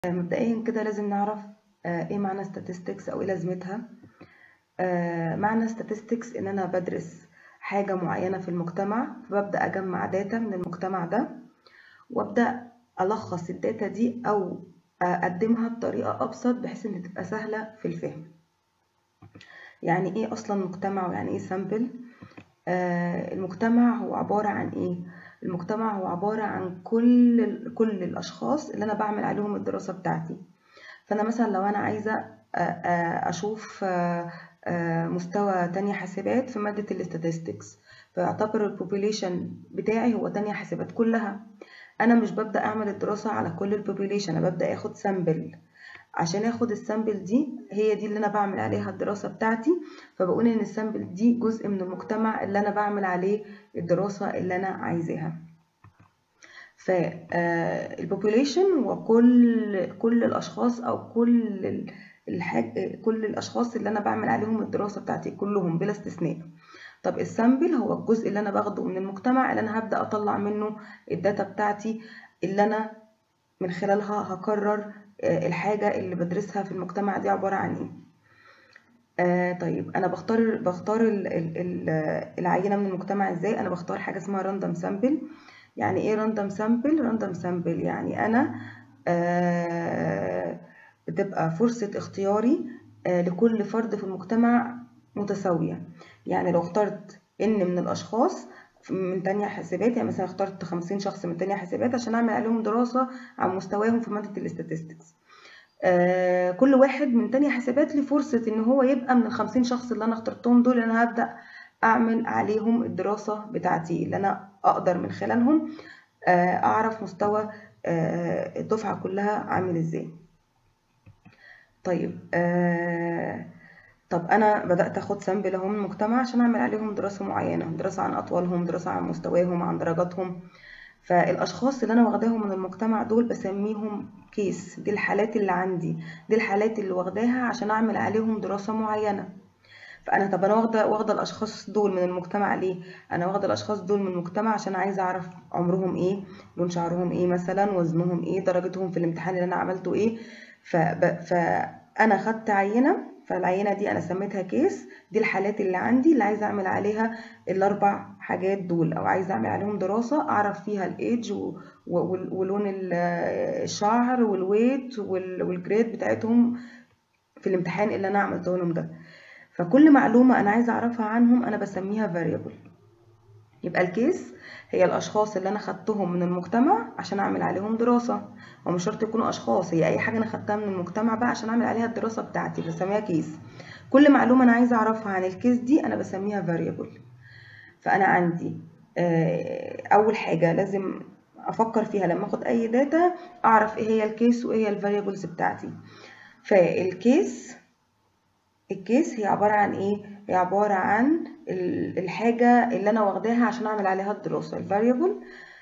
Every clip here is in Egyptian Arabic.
مبدئيا كده لازم نعرف ايه معنى statistics او ايه لازمتها معنى statistics ان انا بدرس حاجة معينة في المجتمع فببدأ اجمع داتا من المجتمع ده وابدأ الخص الداتا دي او اقدمها بطريقة ابسط بحيث ان تبقى سهلة في الفهم يعني ايه اصلا مجتمع ويعني ايه سامبل المجتمع هو عبارة عن ايه المجتمع هو عبارة عن كل كل الأشخاص اللي أنا بعمل عليهم الدراسة بتاعتي فأنا مثلا لو أنا عايزة أشوف مستوى تانية حاسبات في مادة الاستاتستكس فيعتبر البوبوليشن بتاعي هو تانية حاسبات كلها أنا مش ببدأ أعمل الدراسة على كل البوبوليشن أنا ببدأ أخد سامبل عشان اخد السامبل دي هي دي اللي انا بعمل عليها الدراسه بتاعتي فبقول ان السامبل دي جزء من المجتمع اللي انا بعمل عليه الدراسه اللي انا عايزاها فالبوبوليشن هو كل كل الاشخاص او كل الحاج كل الاشخاص اللي انا بعمل عليهم الدراسه بتاعتي كلهم بلا استثناء طب السامبل هو الجزء اللي انا باخده من المجتمع اللي انا هبدا اطلع منه الداتا بتاعتي اللي انا من خلالها هقرر الحاجة اللي بدرسها في المجتمع دي عبارة عن ايه آه طيب انا بختار بختار ال ال ال العينة من المجتمع ازاي انا بختار حاجة اسمها راندوم سامبل يعني ايه راندوم سامبل راندوم سامبل يعني انا آه بتبقى فرصة اختياري آه لكل فرد في المجتمع متساوية يعني لو اخترت ان من الاشخاص من تانية حاسبات يعني مثلا اخترت خمسين شخص من تانية حاسبات عشان اعمل عليهم دراسة عن مستواهم في مادة الاستاتستكس آه كل واحد من تانية حاسبات ليه فرصة ان هو يبقى من الخمسين شخص اللي انا اخترتهم دول انا هبدأ اعمل عليهم الدراسة بتاعتي اللي انا اقدر من خلالهم آه اعرف مستوى آه الدفعة كلها عامل ازاي طيب آه طب انا بدات اخد سامبل اهو من المجتمع عشان اعمل عليهم دراسه معينه دراسه عن اطوالهم دراسه عن مستواهم عن درجاتهم فالاشخاص اللي انا واخداهم من المجتمع دول بسميهم كيس دي الحالات اللي عندي دي الحالات اللي واخداها عشان اعمل عليهم دراسه معينه فانا طب انا واخده واخده الاشخاص دول من المجتمع ليه انا واخده الاشخاص دول من المجتمع عشان عايزه اعرف عمرهم ايه لون شعرهم ايه مثلا وزنهم ايه درجتهم في الامتحان اللي انا عملته ايه فب... فانا خدت عينه فالعينة دي أنا سميتها كيس دي الحالات اللي عندي اللي عايزة أعمل عليها الأربع حاجات دول أو عايزة أعمل عليهم دراسة أعرف فيها الإيدج ولون الشعر والويت والجريد بتاعتهم في الامتحان اللي أنا عملته لهم ده فكل معلومة أنا عايزة أعرفها عنهم أنا بسميها variable يبقى الكيس هي الاشخاص اللي انا خدتهم من المجتمع عشان اعمل عليهم دراسه ومش شرط يكونوا اشخاص هي اي حاجه انا خدتها من المجتمع بقى عشان اعمل عليها الدراسه بتاعتي بسميها كيس كل معلومه انا عايزه اعرفها عن الكيس دي انا بسميها variable فانا عندي اول حاجه لازم افكر فيها لما اخد اي داتا اعرف ايه هي الكيس وايه هي الفاريبلز بتاعتي فالكيس الكيس هي عباره عن ايه هي عباره عن الحاجه اللي انا واخداها عشان اعمل عليها الدراسه الفاريبل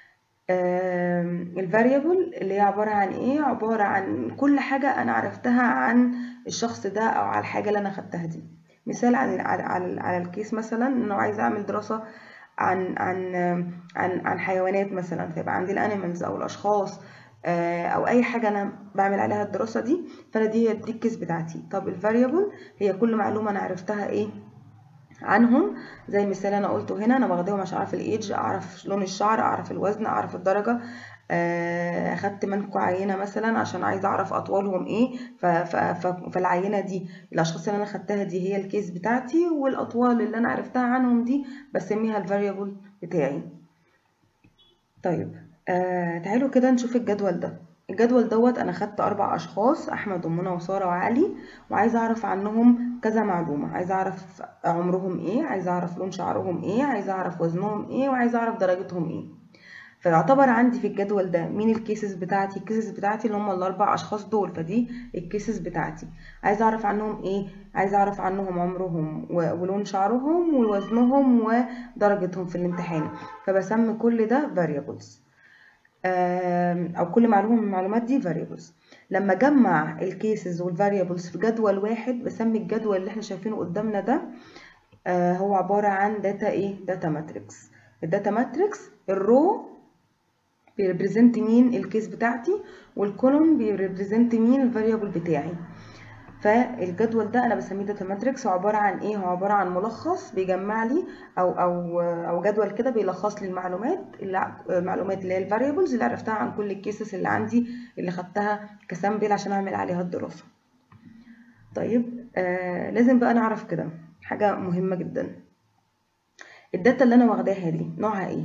الفاريبل اللي هي عباره عن ايه عباره عن كل حاجه انا عرفتها عن الشخص ده او على الحاجه اللي انا خدتها دي مثال عن على على الكيس مثلا ان انا عايزه اعمل دراسه عن عن عن عن حيوانات مثلا فيبقى عندي الانيمالز او الاشخاص او اي حاجه انا بعمل عليها الدراسه دي فانا دي هي دي الكيس بتاعتي طب الفاريبل هي كل معلومه انا عرفتها ايه عنهم زي المثال انا قلته هنا انا واخداهم عشان اعرف الايدج اعرف لون الشعر اعرف الوزن اعرف الدرجه اخدت منكم عينه مثلا عشان عايزه اعرف اطوالهم ايه فالعينه دي الاشخاص اللي انا خدتها دي هي الكيس بتاعتي والاطوال اللي انا عرفتها عنهم دي بسميها الفاريبل بتاعي طيب آه تعالوا كده نشوف الجدول ده الجدول دوت انا خدت اربع اشخاص احمد ومنى وساره وعلي وعايزه اعرف عنهم كذا معلومه عايزه اعرف عمرهم ايه عايزه اعرف لون شعرهم ايه عايزه اعرف وزنهم ايه وعايزه اعرف درجتهم ايه فيعتبر عندي في الجدول ده مين الكيسز بتاعتي الكيسز بتاعتي اللي هم الاربع اشخاص دول فدي الكيسز بتاعتي عايزه اعرف عنهم ايه عايزه اعرف عنهم عمرهم ولون شعرهم ووزنهم ودرجتهم في الامتحان فبسمي كل ده variables او كل معلومه من المعلومات دي variables لما اجمع الكيسز والفاريبلز في جدول واحد بسمي الجدول اللي احنا شايفينه قدامنا ده هو عباره عن داتا ايه داتا ماتريكس الداتا ماتريكس الرو بيريبريزنت مين الكيس بتاعتي والكولوم بيريبريزنت مين الفاريبل بتاعي فالجدول ده انا بسميه داتا ماتريكس عباره عن ايه هو عباره عن ملخص بيجمع لي او او او جدول كده بيلخص لي المعلومات اللي المعلومات اللي هي الفاريبلز اللي عرفتها عن كل الكيسز اللي عندي اللي خدتها كسامبل عشان اعمل عليها الدراسه طيب آه لازم بقى نعرف كده حاجه مهمه جدا الداتا اللي انا واخداها دي نوعها ايه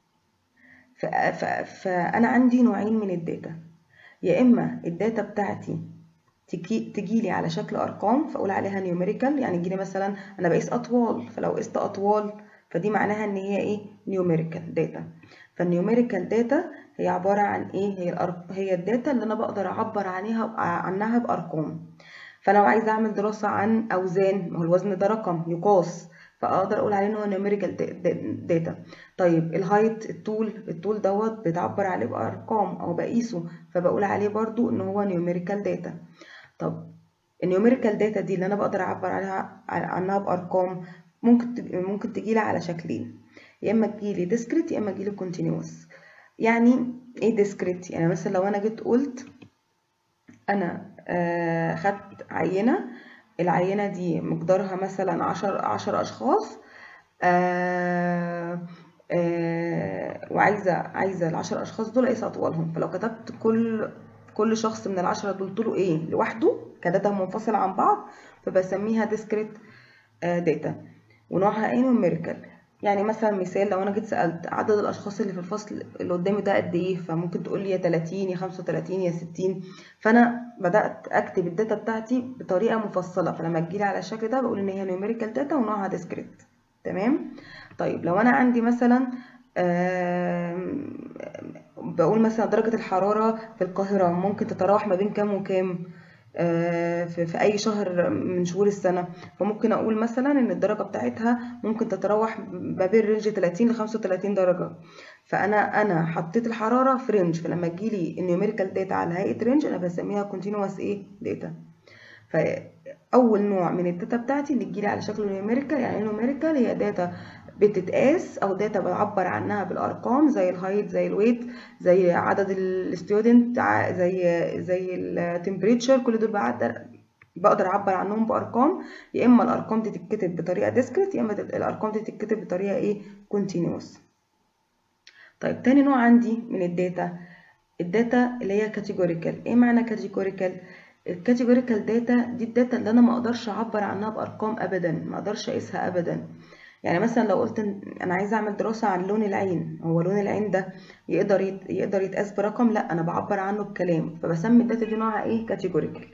فانا عندي نوعين من الداتا يا اما الداتا بتاعتي تجي لي على شكل ارقام فاقول عليها نيوميريكال يعني يجي لي مثلا انا بقيس اطوال فلو قست اطوال فدي معناها ان هي ايه نيوميريكال داتا فالنيوميريكال داتا هي عباره عن ايه هي الأرق... هي الداتا اللي انا بقدر اعبر عنها عنها بارقام فلو عايزه اعمل دراسه عن اوزان ما هو الوزن ده رقم يقاس فاقدر اقول عليه ان هو نيوميريكال داتا طيب الهايت الطول الطول دوت بتعبر عليه بارقام او بقيسه فبقول عليه برضو ان هو نيوميريكال داتا طب النيوميريكال داتا دي اللي انا بقدر اعبر عنها عنها بارقام ممكن ممكن تجيلي على شكلين يا اما تجيلي ديسكريت يا اما تجيلي كونتينيوس يعني ايه ديسكريت يعني مثلا لو انا جيت قلت انا آه خدت عينه العينه دي مقدارها مثلا عشر عشر اشخاص آه آه وعايزه عايزه العشر اشخاص دول اقيس اطوالهم فلو كتبت كل كل شخص من العشرة دول طوله ايه لوحده كداتا منفصلة عن بعض فبسميها ديسكريت داتا ونوعها ايه نوميريكال يعني مثلا مثال لو انا جيت سالت عدد الاشخاص اللي في الفصل اللي قدامي ده قد ايه فممكن تقول لي يا 30 يا 35 يا 60 فانا بدات اكتب الداتا بتاعتي بطريقه مفصله فلما تجيلي على الشكل ده بقول ان هي نوميريكال داتا ونوعها ديسكريت تمام طيب لو انا عندي مثلا بقول مثلا درجة الحرارة في القاهرة ممكن تتراوح ما بين كام وكام في أي شهر من شهور السنة فممكن أقول مثلا إن الدرجة بتاعتها ممكن تتراوح ما بين رينج 30 ل 35 درجة فأنا أنا حطيت الحرارة في رينج فلما تجيلي النيوميريكال داتا على هيئة رينج أنا بسميها كونتينوس إيه داتا فأول نوع من الداتا بتاعتي اللي تجيلي على شكل نيوميريكال يعني نيوميريكال هي داتا بتتقاس او داتا بعبر عنها بالارقام زي الهايت زي الويت زي عدد الستودنت زي زي التمبريتشر كل دول بقدر بقدر اعبر عنهم بارقام يا اما الارقام دي تتكتب بطريقه ديسكريت يا اما الارقام دي تتكتب بطريقه ايه كونتينوس طيب تاني نوع عندي من الداتا الداتا اللي هي كاتيجوريكال ايه معنى كاتيجوريكال الكاتيجوريكال داتا دي الداتا اللي انا ما اقدرش اعبر عنها بارقام ابدا ما اقدرش اقيسها ابدا يعني مثلا لو قلت انا عايزه اعمل دراسه عن لون العين هو لون العين ده يقدر يت... يقدر يتقاس برقم لا انا بعبر عنه بكلام فبسمي الداتا دي نوعها ايه كاتيجوريكال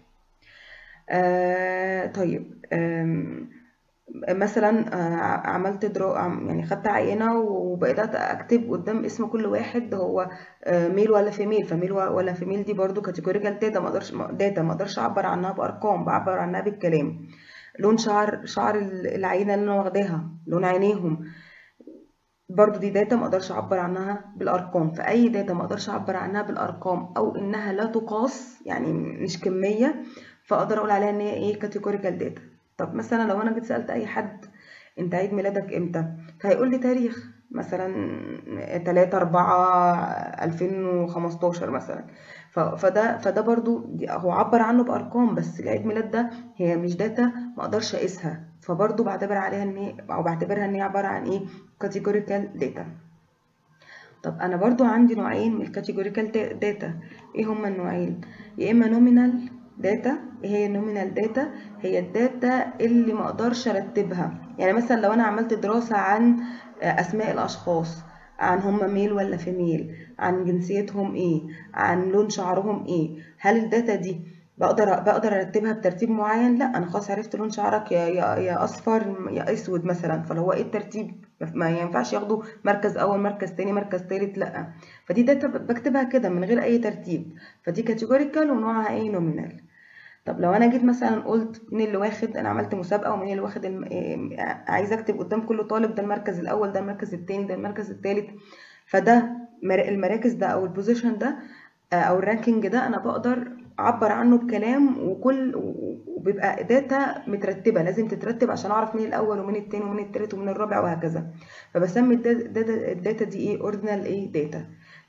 آه طيب آه مثلا آه عملت درو يعني خدت عينه وبقيت اكتب قدام اسم كل واحد هو آه ميل ولا فيميل فميل ولا فيميل دي برضو كاتيجوريكال داتا ما اقدرش داتا ما اقدرش اعبر عنها بارقام بعبر عنها بالكلام لون شعر شعر العينه اللي انا واخداها لون عينيهم برضو دي داتا ما اقدرش اعبر عنها بالارقام فاي داتا ما اقدرش اعبر عنها بالارقام او انها لا تقاس يعني مش كميه فاقدر اقول عليها ان هي ايه كاتيجوريكال داتا طب مثلا لو انا جيت سالت اي حد انت عيد ميلادك امتى فهيقول لي تاريخ مثلا 3 4 2015 مثلا فده فده برضو هو عبر عنه بارقام بس العيد ميلاد ده هي مش داتا ما اقدرش اقيسها فبرضو بعتبر عليها ان هي او بعتبرها ان هي عباره عن ايه كاتيجوريكال داتا طب انا برضو عندي نوعين من الكاتيجوريكال داتا ايه هما النوعين يا اما نومينال داتا ايه هي النومينال داتا هي الداتا اللي ما اقدرش ارتبها يعني مثلا لو انا عملت دراسه عن اسماء الاشخاص عن هم ميل ولا فيميل عن جنسيتهم ايه عن لون شعرهم ايه هل الداتا دي بقدر بقدر ارتبها بترتيب معين لا انا خلاص عرفت لون شعرك يا يا, يا اصفر يا اسود مثلا فهو ايه الترتيب ما ينفعش ياخدوا مركز اول مركز تاني مركز تالت لا فدي داتا بكتبها كده من غير اي ترتيب فدي كاتيجوريكال ونوعها ايه نومينال طب لو انا جيت مثلا قلت مين اللي واخد انا عملت مسابقه ومين اللي واخد الم... عايزه اكتب قدام كل طالب ده المركز الاول ده المركز الثاني ده المركز الثالث فده المراكز ده او البوزيشن ده او الرانكينج ده انا بقدر اعبر عنه بكلام وكل وبيبقى داتا مترتبه لازم تترتب عشان اعرف مين الاول ومين الثاني ومين الثالث ومين الرابع وهكذا فبسمي الداتا, الداتا دي ايه اوردينال ايه داتا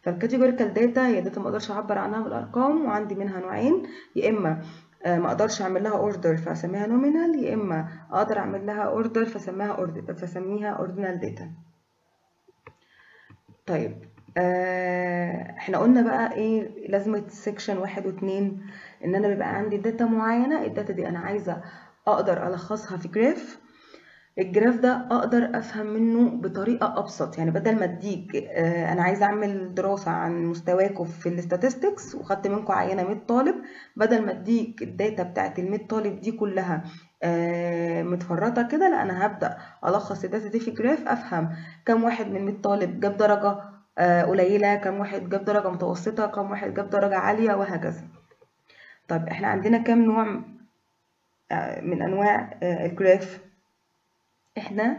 فالكاتيجوريكال داتا هي داتا ما اقدرش اعبر عنها بالارقام وعندي منها نوعين يا اما ما اقدرش اعمل لها اوردر فاسميها نومينال يا اما اقدر اعمل لها اوردر فاسميها اوردر فاسميها اوردينال داتا طيب آه احنا قلنا بقى ايه لازمه سيكشن واحد واتنين ان انا بيبقى عندي داتا معينه الداتا دي انا عايزه اقدر الخصها في جراف الجراف ده اقدر افهم منه بطريقه ابسط يعني بدل ما اديك آه انا عايزه اعمل دراسه عن مستواكم في الاستاتستكس وخدت منكم عينه 100 طالب بدل ما اديك الداتا بتاعت ال 100 طالب دي كلها آه متفرطه كده لا انا هبدا الخص الداتا دي في جراف افهم كم واحد من 100 طالب جاب درجه آه قليله كم واحد جاب درجه متوسطه كم واحد جاب درجه عاليه وهكذا طيب احنا عندنا كم نوع من انواع الجراف احنا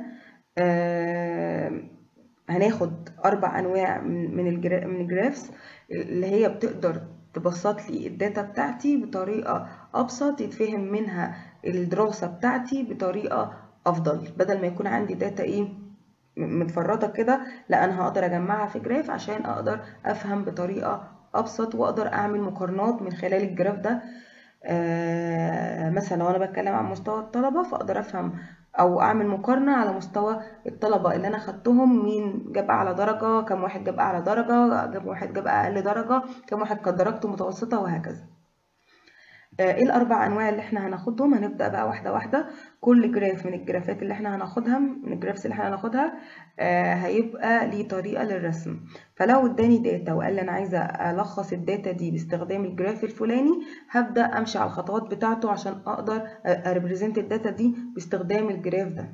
آه هناخد اربع انواع من الجرا من الجرافس اللي هي بتقدر تبسط لي الداتا بتاعتي بطريقه ابسط يتفهم منها الدراسه بتاعتي بطريقه افضل بدل ما يكون عندي داتا ايه متفرطه كده لا انا هقدر اجمعها في جراف عشان اقدر افهم بطريقه ابسط واقدر اعمل مقارنات من خلال الجراف ده آه مثلا لو انا بتكلم عن مستوى الطلبه فاقدر افهم او اعمل مقارنه على مستوى الطلبه اللي انا خدتهم مين جاب اعلى درجه كم واحد جاب اعلى درجه كم واحد جاب اقل درجه كم واحد كانت درجته متوسطه وهكذا ايه الاربع انواع اللي احنا هناخدهم هنبدا بقى واحده واحده كل جراف من الجرافات اللي احنا هناخدها من الجرافس اللي احنا هناخدها آه هيبقى ليه طريقه للرسم فلو اداني داتا وقال لي انا عايزه الخص الداتا دي باستخدام الجراف الفلاني هبدا امشي على الخطوات بتاعته عشان اقدر اريبريزنت الداتا دي باستخدام الجراف ده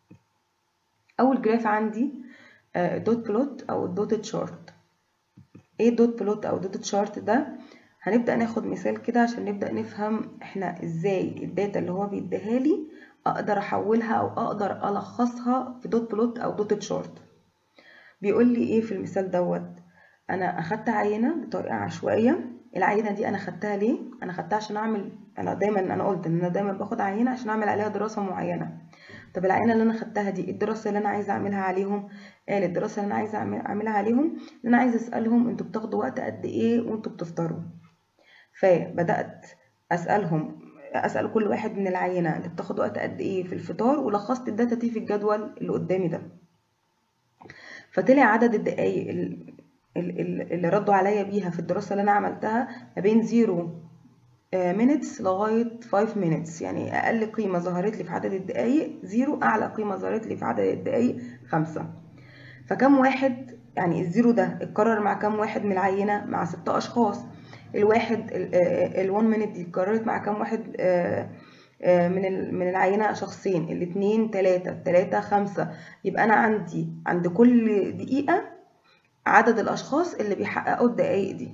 اول جراف عندي آه دوت بلوت او دوت تشارت ايه دوت بلوت او دوت تشارت ده هنبدأ ناخد مثال كده عشان نبدأ نفهم احنا ازاي الداتا اللي هو بيديها لي اقدر احولها او اقدر الخصها في دوت بلوت او دوت تشارت بيقول لي ايه في المثال دوت انا اخدت عينة بطريقة عشوائية العينة دي انا خدتها ليه انا خدتها عشان اعمل انا دايما انا قلت ان انا دايما باخد عينة عشان اعمل عليها دراسة معينة طب العينة اللي انا خدتها دي الدراسة اللي انا عايزة اعملها عليهم قال الدراسة اللي انا عايزة اعملها عليهم ان انا عايزة اسألهم انتوا بتاخدوا وقت قد ايه وانتوا بتفطروا فبدأت أسألهم أسأل كل واحد من العينة أنت بتاخد وقت قد إيه في الفطار ولخصت الداتا دي في الجدول اللي قدامي ده فطلع عدد الدقايق اللي ردوا عليا بيها في الدراسة اللي أنا عملتها ما بين زيرو minutes لغاية 5 minutes يعني أقل قيمة ظهرت لي في عدد الدقايق زيرو أعلى قيمة ظهرت لي في عدد الدقايق خمسة فكم واحد يعني الزيرو ده اتكرر مع كم واحد من العينة مع ست أشخاص الواحد ال1 مينت دي اتكررت مع كام واحد من من العينه شخصين الاثنين ثلاثه ثلاثه خمسه يبقى انا عندي عند كل دقيقه عدد الاشخاص اللي بيحققوا الدقايق دي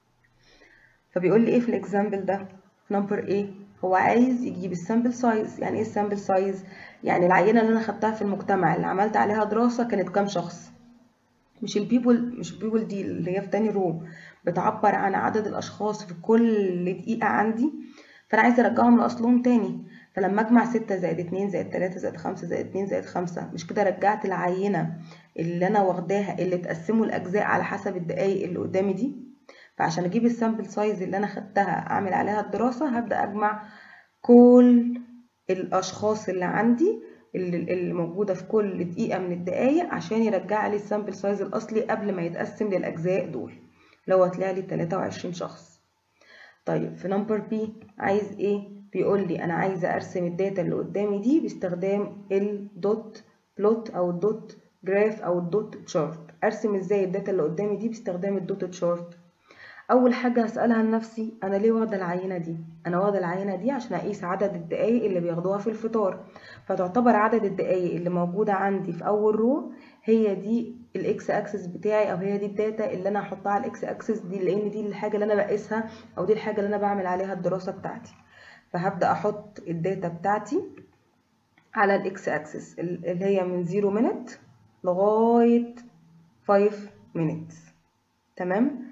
فبيقول لي ايه في الاكزامبل ده نمبر ايه هو عايز يجيب السامبل سايز يعني ايه السامبل سايز يعني العينه اللي انا خدتها في المجتمع اللي عملت عليها دراسه كانت كام شخص مش البيبول مش البيبول دي اللي هي في تاني رو بتعبر عن عدد الاشخاص في كل دقيقه عندي فانا عايزه ارجعهم لاصلهم تاني فلما اجمع ستة زائد اتنين زائد تلاتة زائد خمسة زائد اتنين زائد خمسة مش كده رجعت العينة اللي انا واخداها اللي اتقسموا الاجزاء على حسب الدقايق اللي قدامي دي فعشان اجيب السامبل سايز اللي انا خدتها اعمل عليها الدراسة هبدأ اجمع كل الاشخاص اللي عندي اللي موجودة في كل دقيقة من الدقايق عشان يرجع لي السامبل سايز الأصلي قبل ما يتقسم للأجزاء دول لو هتلاقي لي 23 شخص طيب في نمبر بي عايز ايه بيقول لي انا عايزه ارسم الداتا اللي قدامي دي باستخدام الدوت بلوت او الدوت جراف او الدوت تشارت ارسم ازاي الداتا اللي قدامي دي باستخدام الدوت تشارت اول حاجه هسالها لنفسي انا ليه واخده العينه دي انا واخده العينه دي عشان اقيس عدد الدقايق اللي بياخدوها في الفطار فتعتبر عدد الدقايق اللي موجوده عندي في اول رو هي دي الاكس اكسس بتاعي او هي دي الداتا اللي انا هحطها على الاكس اكسس دي لان دي الحاجه اللي انا بقيسها او دي الحاجه اللي انا بعمل عليها الدراسه بتاعتي فهبدا احط الداتا بتاعتي على الاكس اكسس اللي هي من 0 مينت لغايه 5 مينت تمام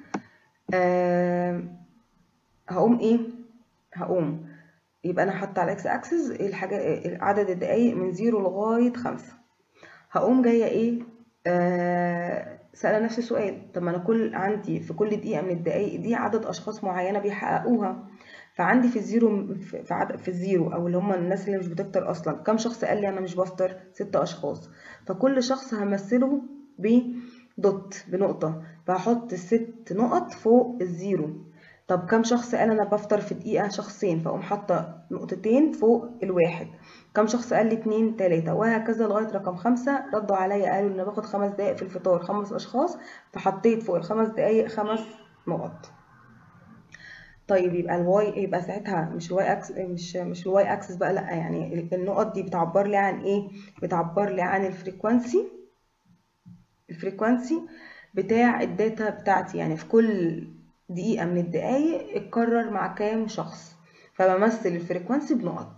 آه هقوم ايه هقوم يبقى انا حاطه على الاكس اكسس الحاجه عدد الدقايق من 0 لغايه 5 هقوم جايه ايه آه سأل نفسي سؤال طب ما انا كل عندي في كل دقيقة من الدقايق دي عدد اشخاص معينة بيحققوها فعندي في الزيرو في عدد في الزيرو او اللي هم الناس اللي مش بتفطر اصلا كم شخص قال لي انا مش بفطر ست اشخاص فكل شخص همثله بدوت بنقطة فهحط الست نقط فوق الزيرو طب كم شخص قال انا بفطر في دقيقة شخصين فاقوم حاطة نقطتين فوق الواحد كم شخص قال لي اتنين تلاتة وهكذا لغاية رقم خمسة ردوا عليا قالوا ان انا باخد خمس دقايق في الفطار خمس اشخاص فحطيت فوق الخمس دقايق خمس نقط طيب يبقى الواي يبقى ساعتها مش الواي اكس مش مش الواي اكسس بقى لا يعني النقط دي بتعبر لي عن ايه بتعبر لي عن الفريكوانسي الفريكوانسي بتاع الداتا بتاعتي يعني في كل دقيقة من الدقايق اتكرر مع كام شخص فبمثل الفريكوانسي بنقط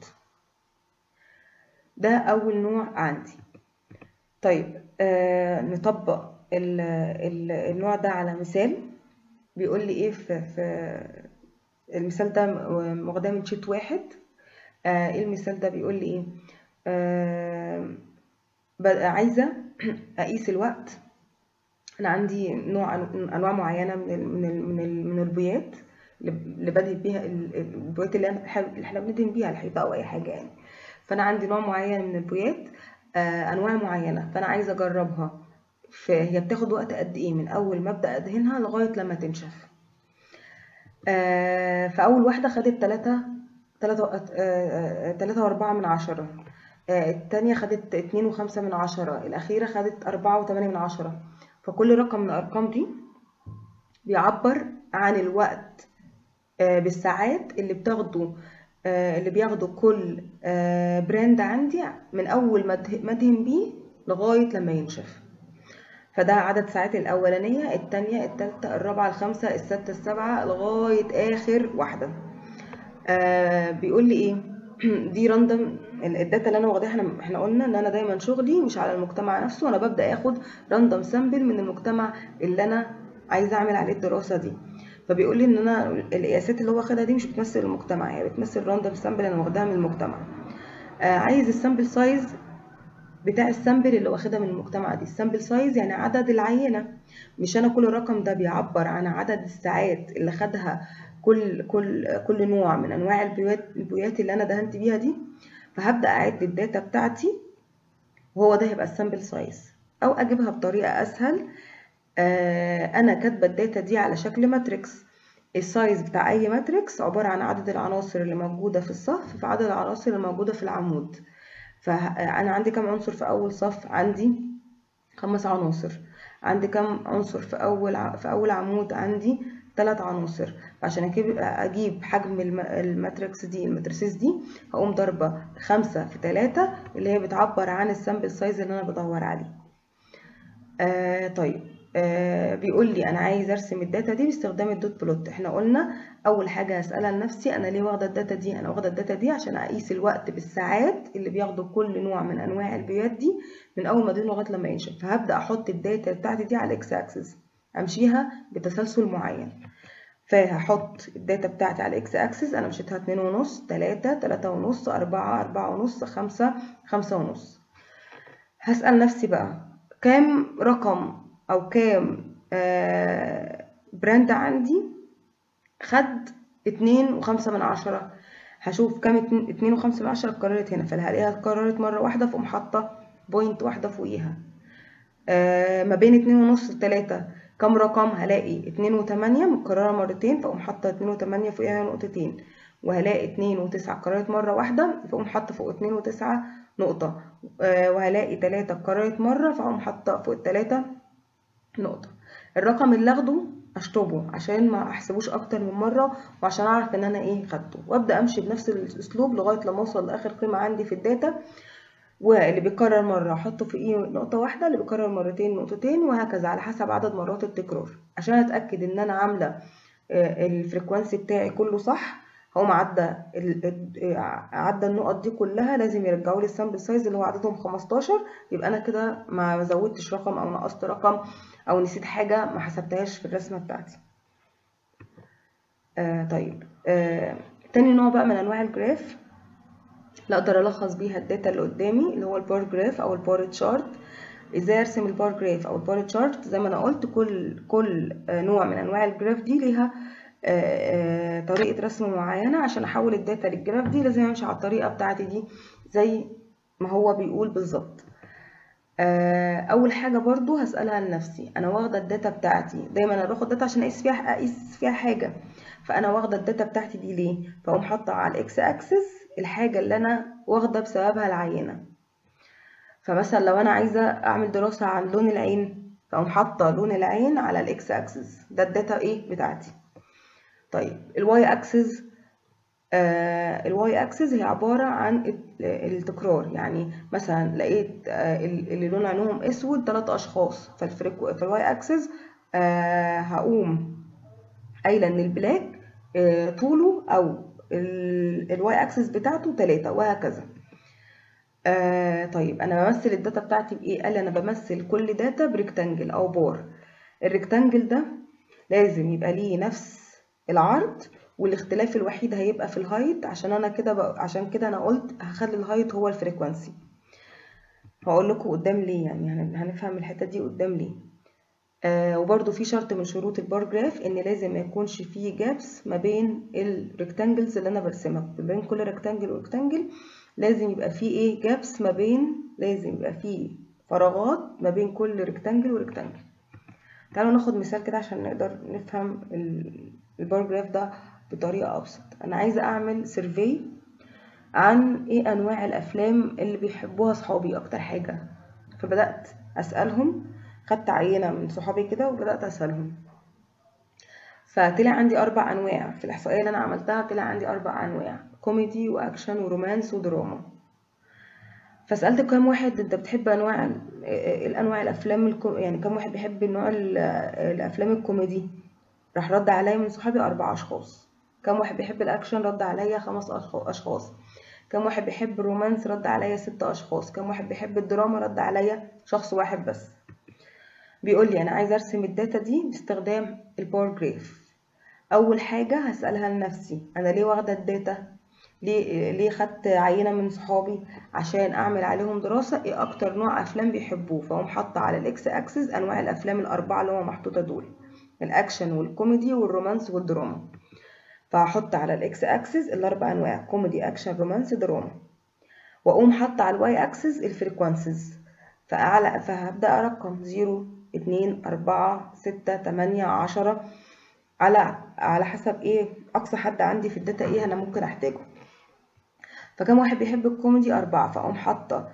ده أول نوع عندي طيب آه نطبق ال ال النوع ده على مثال بيقول لي ايه في, في المثال ده واخداه من شيت واحد آه ايه المثال ده بيقول لي ايه آه عايزة أقيس الوقت أنا عندي نوع أنواع معينة من ال من ال من, ال من البيات اللي بدهن بيها البيات اللي احنا بندهن بيها الحيطة أو أي حاجة يعني فأنا عندي نوع معين من البيات آه أنواع معينة فأنا عايزة أجربها فهي بتاخد وقت قد إيه من أول ما أبدأ أدهنها لغاية لما تنشف آه فأول واحدة خدت تلاتة تلاتة آه تلاتة وأربعة من عشرة آه التانية خدت اتنين وخمسة من عشرة الأخيرة خدت أربعة وتمانية من عشرة فكل رقم من الأرقام دي بيعبر عن الوقت بالساعات اللي بتاخده اللي بياخده كل براند عندي من أول ما أدهن بيه لغاية لما ينشف فده عدد ساعات الأولانية التانية التالتة الرابعة الخامسة الستة السابعة لغاية آخر واحدة بيقول لي إيه دي راندوم الداتا اللي انا واخداها احنا احنا قلنا ان انا دايما شغلي مش على المجتمع نفسه انا ببدا اخد راندوم سامبل من المجتمع اللي انا عايزه اعمل عليه الدراسه دي فبيقول لي ان انا القياسات اللي هو واخدها دي مش بتمثل المجتمع هي بتمثل راندوم سامبل انا واخداها من المجتمع آه عايز السامبل سايز بتاع السامبل اللي واخدها من المجتمع دي السامبل سايز يعني عدد العينه مش انا كل رقم ده بيعبر عن عدد الساعات اللي خدها كل كل كل نوع من انواع البيوت البيوت اللي انا دهنت بيها دي فهبدا اعد الداتا بتاعتي وهو ده هيبقى السامبل سايز او اجيبها بطريقه اسهل آه انا كاتبه الداتا دي على شكل ماتريكس السايز بتاع اي ماتريكس عباره عن عدد العناصر اللي موجوده في الصف في عدد العناصر اللي موجوده في العمود فانا عندي كام عنصر في اول صف عندي خمس عناصر عندي كام عنصر في اول في اول عمود عندي ثلاث عناصر عشان اجيب اجيب حجم الماتريكس دي الماتريسيس دي هقوم ضاربه خمسة في تلاتة اللي هي بتعبر عن السامبل سايز اللي انا بدور عليه آه طيب آه بيقول لي انا عايز ارسم الداتا دي باستخدام الدوت بلوت احنا قلنا اول حاجه هسالها لنفسي انا ليه واخده الداتا دي انا واخده الداتا دي عشان اقيس الوقت بالساعات اللي بياخده كل نوع من انواع البيات دي من اول ما ادهن لغايه لما ينشف فهبدا احط الداتا بتاعتي دي على الاكس اكسس امشيها بتسلسل معين فهحط الداتا بتاعتي على الاكس اكسس انا مشيتها اتنين ونص تلاتة تلاتة ونص اربعة اربعة ونص خمسة خمسة ونص هسأل نفسي بقى كام رقم او كام آه براند عندي خد اتنين وخمسة من عشرة هشوف كام اتنين وخمسة من عشرة اتكررت هنا فهلاقيها اتكررت مرة واحدة فاقوم حاطة بوينت واحدة فوقيها آه ما بين اتنين ونص لتلاتة كم رقم هلاقي اتنين وتمانية متكررة مرتين فاقوم حاطة اتنين وتمانية فوقيها نقطتين وهلاقي اتنين وتسعة اتكررت مرة واحدة فاقوم حاطة فوق اتنين وتسعة نقطة آه وهلاقي تلاتة اتكررت مرة فاقوم حاطة فوق التلاتة نقطة الرقم اللي اخده اشطبه عشان ما احسبوش اكتر من مرة وعشان اعرف ان انا ايه خدته وابدا امشي بنفس الاسلوب لغاية لما اوصل لاخر قيمة عندي في الداتا واللي بيتكرر مرة احطه في ايه نقطة واحدة اللي بيتكرر مرتين نقطتين وهكذا على حسب عدد مرات التكرار عشان اتأكد ان انا عاملة الفريكوانسي بتاعي كله صح هقوم عدى عدى النقط دي كلها لازم يرجعوا لي السامبل سايز اللي هو عددهم 15 يبقى انا كده ما زودتش رقم او نقصت رقم او نسيت حاجة ما حسبتهاش في الرسمة بتاعتي آه طيب آه تاني نوع بقى من انواع الجراف اللي اقدر الخص بيها الداتا اللي قدامي اللي هو البار جراف او البار تشارت ازاي ارسم البار جراف او البار تشارت زي ما انا قلت كل كل نوع من انواع الجراف دي ليها طريقة رسم معينة عشان احول الداتا للجراف دي لازم امشي على الطريقة بتاعتي دي زي ما هو بيقول بالظبط اول حاجة برضو هسألها لنفسي انا واخدة الداتا بتاعتي دايما انا باخد داتا عشان اقيس فيها اقيس فيها حاجة فانا واخدة الداتا بتاعتي دي ليه فاقوم حاطة على الاكس اكسس الحاجة اللي انا واخدة بسببها العينة فمثلا لو انا عايزة اعمل دراسة عن لون العين فاقوم حاطة لون العين على الاكس اكسس ده الداتا ايه بتاعتي طيب الواي اكسس آه الواي اكسس هي عبارة عن التكرار يعني مثلا لقيت آه اللي لون عينهم اسود ثلاث اشخاص فالفريكو فالواي اكسس آه هقوم قايلة ان البلاك آه طوله او الواي اكسس بتاعته تلاتة وهكذا آه طيب انا بمثل الداتا بتاعتي بايه قال انا بمثل كل داتا بريكتانجل او بار الريكتانجل ده لازم يبقى ليه نفس العرض والاختلاف الوحيد هيبقى في الهايت عشان انا كده بق... عشان كده انا قلت هخلي الهايت هو الفريكوانسي هقول لكم قدام ليه يعني هنفهم الحته دي قدام ليه آه وبرده في شرط من شروط البار جراف ان لازم ما يكونش فيه جابس ما بين الريكتانجلز اللي انا برسمها ما بين كل ريكتانجل وريكتانجل لازم يبقى فيه ايه جابس ما بين لازم يبقى فيه فراغات ما بين كل ريكتانجل وريكتانجل تعالوا ناخد مثال كده عشان نقدر نفهم البار جراف ده بطريقة أبسط أنا عايزة أعمل سيرفي عن إيه أنواع الأفلام اللي بيحبوها صحابي أكتر حاجة فبدأت أسألهم خدت عينة من صحابي كده وبدأت أسألهم فطلع عندي أربع أنواع في الإحصائية اللي أنا عملتها طلع عندي أربع أنواع كوميدي وأكشن ورومانس ودراما فسألت كم واحد أنت بتحب أنواع الأنواع الأفلام الكو... يعني كم واحد بيحب نوع الأفلام الكوميدي راح رد عليا من صحابي أربع أشخاص كم واحد بيحب الأكشن رد عليا خمس أشخاص كم واحد بيحب الرومانس رد عليا ست أشخاص كم واحد بيحب الدراما رد عليا شخص واحد بس بيقول لي أنا عايز أرسم الداتا دي باستخدام الباور جراف أول حاجة هسألها لنفسي أنا ليه واخدة الداتا ليه ليه خدت عينة من صحابي عشان أعمل عليهم دراسة إيه أكتر نوع أفلام بيحبوه فأقوم حاطة على الإكس أكسس أنواع الأفلام الأربعة اللي هما محطوطة دول الاكشن والكوميدي والرومانس والدراما فهحط على الاكس اكسس الاربع انواع كوميدي اكشن رومانس دراما واقوم حاطه على الواي اكسس الفريكوانسيز فاعلى فهبدا ارقم 0 2 4 6 8 10 على على حسب ايه اقصى حد عندي في الداتا ايه انا ممكن احتاجه فكم واحد بيحب الكوميدي أربعة فأقوم حاطة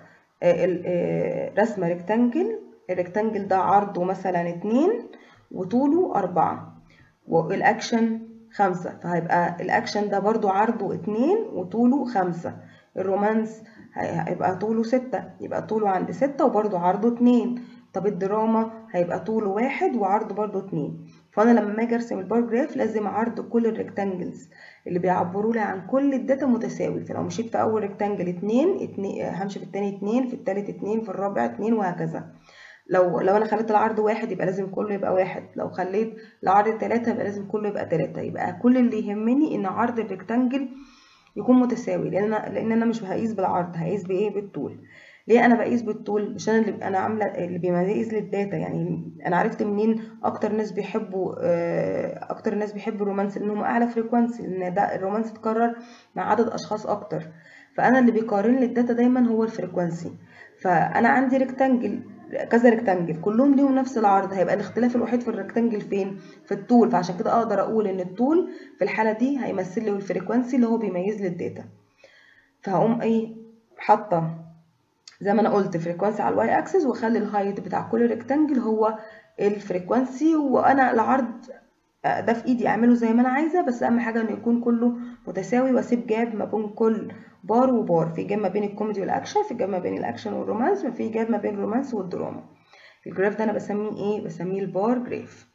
رسمة ريكتانجل الريكتانجل ده عرضه مثلا اتنين وطوله أربعة والأكشن خمسة فهيبقى الأكشن ده برضو عرضه اتنين وطوله خمسة الرومانس هيبقى طوله ستة يبقى طوله عند ستة وبرضو عرضه اتنين طب الدراما هيبقى طوله واحد وعرضه برضو اتنين فأنا لما أجي أرسم البار جراف لازم عرض كل الريكتانجلز اللي بيعبروا لي عن كل الداتا متساوي فلو مشيت في أول ريكتانجل اتنين, اتنين همشي في التاني اتنين في التالت اتنين في الرابع اتنين وهكذا لو لو انا خليت العرض واحد يبقى لازم كله يبقى واحد لو خليت العرض تلاتة يبقى لازم كله يبقى تلاتة يبقى كل اللي يهمني ان عرض الريكتانجل يكون متساوي لان انا لان انا مش هقيس بالعرض هقيس بايه بالطول ليه انا بقيس بالطول مش انا اللي انا عامله اللي بيميز للداتا يعني انا عرفت منين اكتر ناس بيحبوا اكتر ناس بيحبوا الرومانس لان هم اعلى فريكوانسي لان ده الرومانس اتكرر مع عدد اشخاص اكتر فانا اللي بيقارن لي الداتا دايما هو الفريكوانسي فانا عندي ريكتانجل كذا ريكتانجل كلهم ليهم نفس العرض هيبقى الاختلاف الوحيد في الريكتانجل فين في الطول فعشان كده اقدر اقول ان الطول في الحاله دي هيمثل لي الفريكوانسي اللي هو بيميز لي الداتا فهقوم ايه حاطه زي ما انا قلت فريكوانسي على الواي اكسس واخلي الهايت بتاع كل ريكتانجل هو الفريكوانسي وانا العرض ده في ايدي اعمله زي ما انا عايزه بس اهم حاجه انه يكون كله متساوي واسيب جاب ما بين كل بار وبار في جاب ما بين الكوميدي والاكشن في جاب ما بين الاكشن والرومانس وفي جاب ما بين الرومانس والدراما الجراف ده انا بسميه ايه بسميه البار جراف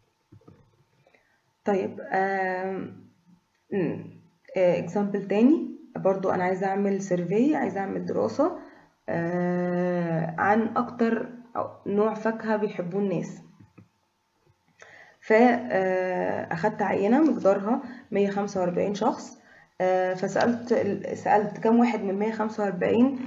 طيب اكزامبل تاني برضو انا عايزه اعمل سيرفي عايزه اعمل دراسه آه عن اكتر نوع فاكهه بيحبوه الناس فاخدت عينه مقدارها 145 شخص فسالت سالت كم واحد من 145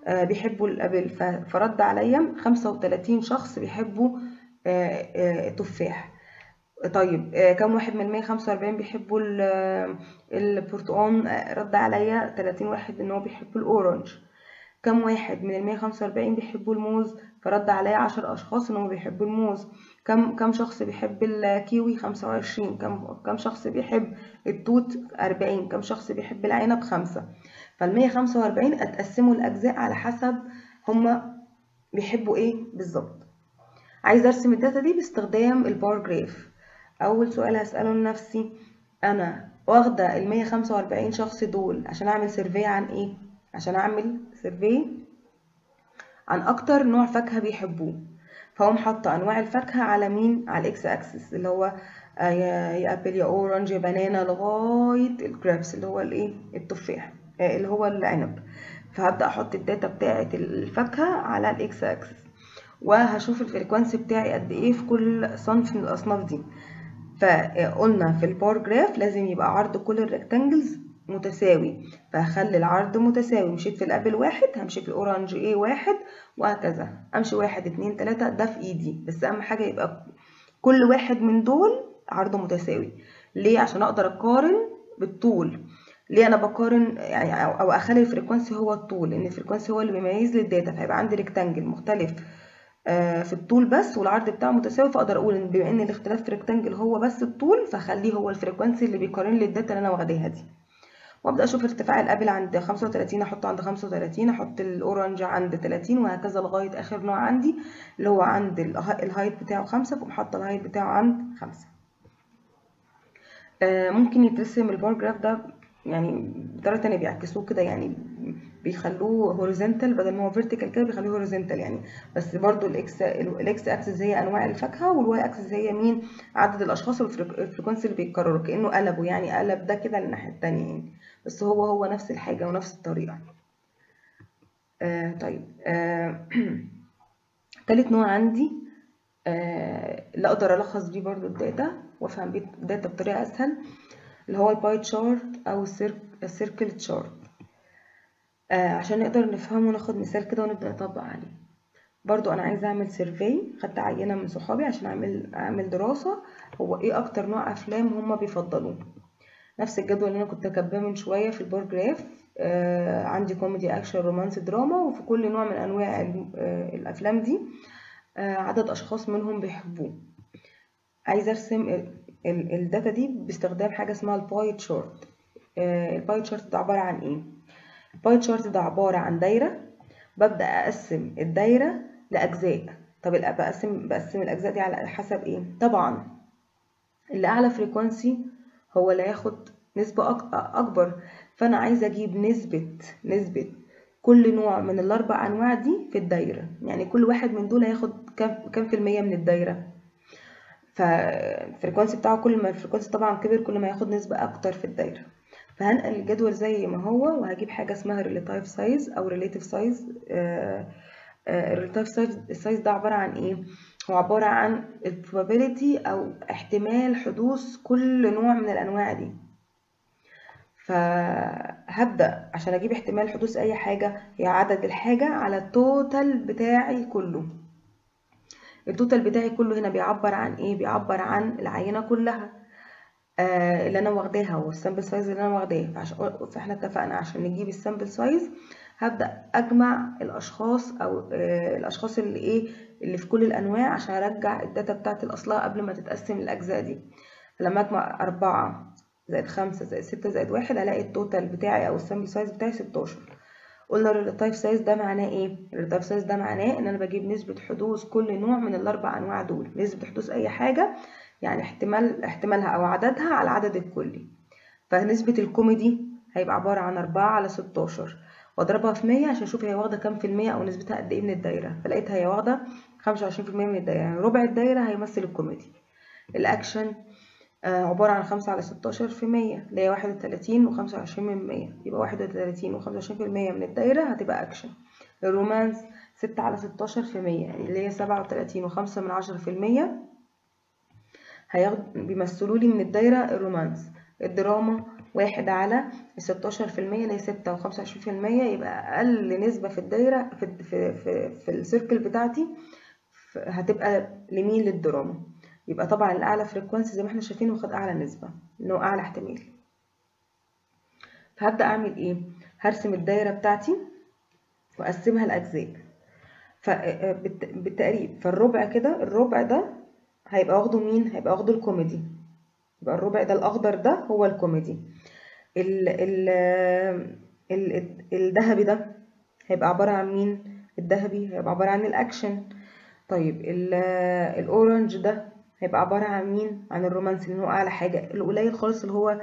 آه، بيحبوا الابل ف- فرد عليا 35 شخص بيحبوا آه، آه، التفاح طيب آه، كم واحد من 145 بيحبوا ال- آه، البرتقال آه، رد عليا 30 واحد ان هو بيحبوا الاورنج كم واحد من ال 145 بيحبوا الموز فرد عليا 10 اشخاص ان هم بيحبوا الموز كم كم شخص بيحب الكيوي 25 كم كم شخص بيحب التوت 40 كم شخص بيحب العنب 5 فال 145 اتقسموا الاجزاء على حسب هما بيحبوا ايه بالظبط عايزه ارسم الداتا دي باستخدام البار جراف اول سؤال هساله لنفسي انا واخده ال 145 شخص دول عشان اعمل سيرفي عن ايه عشان اعمل سيرفي عن اكتر نوع فاكهه بيحبوه فهم حاطه انواع الفاكهه على مين على الاكس اكسس اللي هو آه، يا يا ابل يا اورنج يا بنانا لغايه الجرابس اللي هو الايه التفاح آه، اللي هو العنب فهبدا احط الداتا بتاعه الفاكهه على الاكس اكسس وهشوف الفريكوانسي بتاعي قد ايه في كل صنف من الاصناف دي فقلنا في البار جراف لازم يبقى عرض كل الريكتانجلز متساوي فهخلي العرض متساوي مشيت في الابل واحد همشي في الاورنج ايه واحد وهكذا امشي واحد اتنين تلاتة ده في ايدي بس اهم حاجة يبقى كل واحد من دول عرضه متساوي ليه عشان اقدر اقارن بالطول ليه انا بقارن يعني او أو اخلي الفريكوانسي هو الطول لان الفريكوانسي هو اللي بيميز لي الداتا فهيبقى عندي ريكتانجل مختلف آه، في الطول بس والعرض بتاعه متساوي فاقدر اقول ان بما ان الاختلاف في الريكتانجل هو بس الطول فخليه هو الفريكوانسي اللي بيقارن لي الداتا اللي انا واخداها دي وابدا اشوف ارتفاع الابل عند 35 احطه عند 35 احط الاورنج عند 30 وهكذا لغايه اخر نوع عندي اللي هو عند اله- الهايت بتاعه 5 فاقوم حاطه الهايت بتاعه عند 5 آه، ممكن يترسم البار جراف ده يعني بطريقه تانية بيعكسوه كده يعني بيخلوه هوريزونتال بدل ما هو فيرتيكال كده بيخلوه هوريزونتال يعني بس برضو الاكس الاكس اكسس هي انواع الفاكهه والواي اكسس هي مين عدد الاشخاص والفريكونسي اللي بيتكرروا كانه قلبوا يعني قلب ده كده للناحيه التانية يعني بس هو هو نفس الحاجه ونفس الطريقه آه طيب آه تالت نوع عندي آه اللي اقدر الخص بيه برضو الداتا وافهم بيه الداتا بطريقه اسهل اللي هو الباي تشارت او السيركل تشارت آه عشان نقدر نفهمه وناخد مثال كده ونبدا نطبق عليه برضو انا عايزه اعمل سيرفي خدت عينه من صحابي عشان اعمل اعمل دراسه هو ايه اكتر نوع افلام هم بيفضلوه نفس الجدول اللي انا كنت كاتباه من شويه في البار جراف آه عندي كوميدي اكشن رومانسي دراما وفي كل نوع من انواع ال- آه الافلام دي آه عدد اشخاص منهم بيحبوه عايزه ارسم ال- ال- الداتا دي باستخدام حاجه اسمها الباي تشارت الباي تشارت ده عباره عن ايه الباي تشارت ده عباره عن دايره ببدا اقسم الدايره لاجزاء طب الأ- بقسم بقسم الاجزاء دي على حسب ايه طبعا اللي اعلى فريكوانسي هو اللي هياخد نسبة أك- أكبر فأنا عايزة أجيب نسبة نسبة كل نوع من الأربع أنواع دي في الدايرة يعني كل واحد من دول هياخد كام كام في المية من الدايرة فالفريكوانسي بتاعه كل ما الفريكوانسي طبعا كبر كل ما ياخد نسبة أكتر في الدايرة فهنقل الجدول زي ما هو وهجيب حاجة اسمها relative size أو relative size الريلاتيف سايز السايز ده عبارة عن ايه هو عبارة عن ال probability أو احتمال حدوث كل نوع من الأنواع دي فهبدأ عشان أجيب احتمال حدوث أي حاجة هي عدد الحاجة على التوتال بتاعي كله التوتال بتاعي كله هنا بيعبر عن ايه بيعبر عن العينة كلها آه اللي انا واخداها والسامبل سايز اللي انا واخداه فعش- فاحنا اتفقنا عشان نجيب السامبل سايز هبدأ اجمع الاشخاص او آه الاشخاص اللي ايه اللي في كل الانواع عشان ارجع الداتا بتاعتي الاصلها قبل ما تتقسم الاجزاء دي فلما اجمع أربعة زائد خمسة زائد ستة زائد واحد هلاقي التوتال بتاعي او السامبل سايز بتاعي ستاشر قلنا الريلاتيف سايز ده معناه ايه الريلاتيف سايز ده معناه ان انا بجيب نسبة حدوث كل نوع من الاربع انواع دول نسبة حدوث اي حاجة يعني احتمال احتمالها او عددها على العدد الكلي فنسبة الكوميدي هيبقى عبارة عن أربعة على ستاشر واضربها في مية عشان اشوف هي واخدة كام في المية او نسبتها قد ايه من الدايرة فلقيتها هي واخدة خمسة وعشرين في المية من الدايرة يعني ربع الدايرة هيمثل الكوميدي الاكشن آه، عبارة عن خمسة على ستاشر في مية اللي هي واحد وتلاتين وخمسة وعشرين من مية يبقى واحد وتلاتين وخمسة وعشرين في المية من الدايرة هتبقى أكشن الرومانس ستة على ستاشر في مية يعني اللي هي سبعة وتلاتين وخمسة من عشرة في المية هياخد بيمثلوا لي من الدايرة الرومانس الدراما واحد على الستاشر في المية اللي هي ستة وخمسة وعشرين في المية يبقى أقل نسبة في الدايرة في في في, في السيركل بتاعتي هتبقى لمين للدراما يبقى طبعا الأعلى فريكوانسي زي ما احنا شايفين واخد أعلى نسبة إنه أعلى احتمال فهبدأ أعمل إيه؟ هرسم الدايرة بتاعتي وأقسمها لأجزاء بالتقريب فالربع كده الربع ده هيبقى واخده مين؟ هيبقى واخده الكوميدي يبقى الربع ده الأخضر ده هو الكوميدي ال ال ال الذهبي ده هيبقى عبارة عن مين؟ الذهبي هيبقى عبارة عن الأكشن طيب الأورنج ده هيبقى عبارة عن مين؟ عن الرومانسي اللي هو أعلى حاجة القليل خالص اللي هو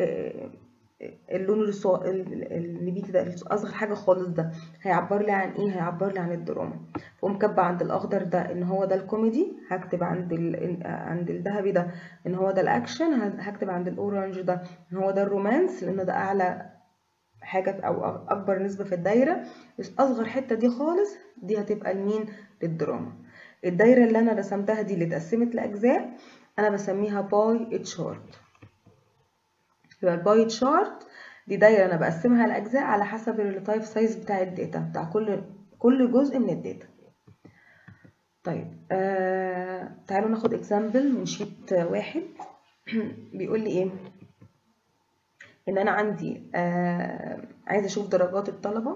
اللون النبيتي ده اصغر حاجه خالص ده هيعبر لي عن ايه هيعبر لي عن الدراما فاقوم كاتبه عند الاخضر ده ان هو ده الكوميدي هكتب عند ال... عند الذهبي ده ان هو ده الاكشن هكتب عند الاورنج ده ان هو ده الرومانس لان ده اعلى حاجه او اكبر نسبه في الدايره بس اصغر حته دي خالص دي هتبقى لمين للدراما الدايره اللي انا رسمتها دي اللي اتقسمت لاجزاء انا بسميها باي تشارت يبقى الباي تشارت دي دايره انا بقسمها لاجزاء على حسب الريلاتيف سايز بتاع الداتا بتاع كل كل جزء من الداتا طيب آه تعالوا ناخد اكزامبل من شيت واحد بيقول لي ايه ان انا عندي آه عايزه اشوف درجات الطلبه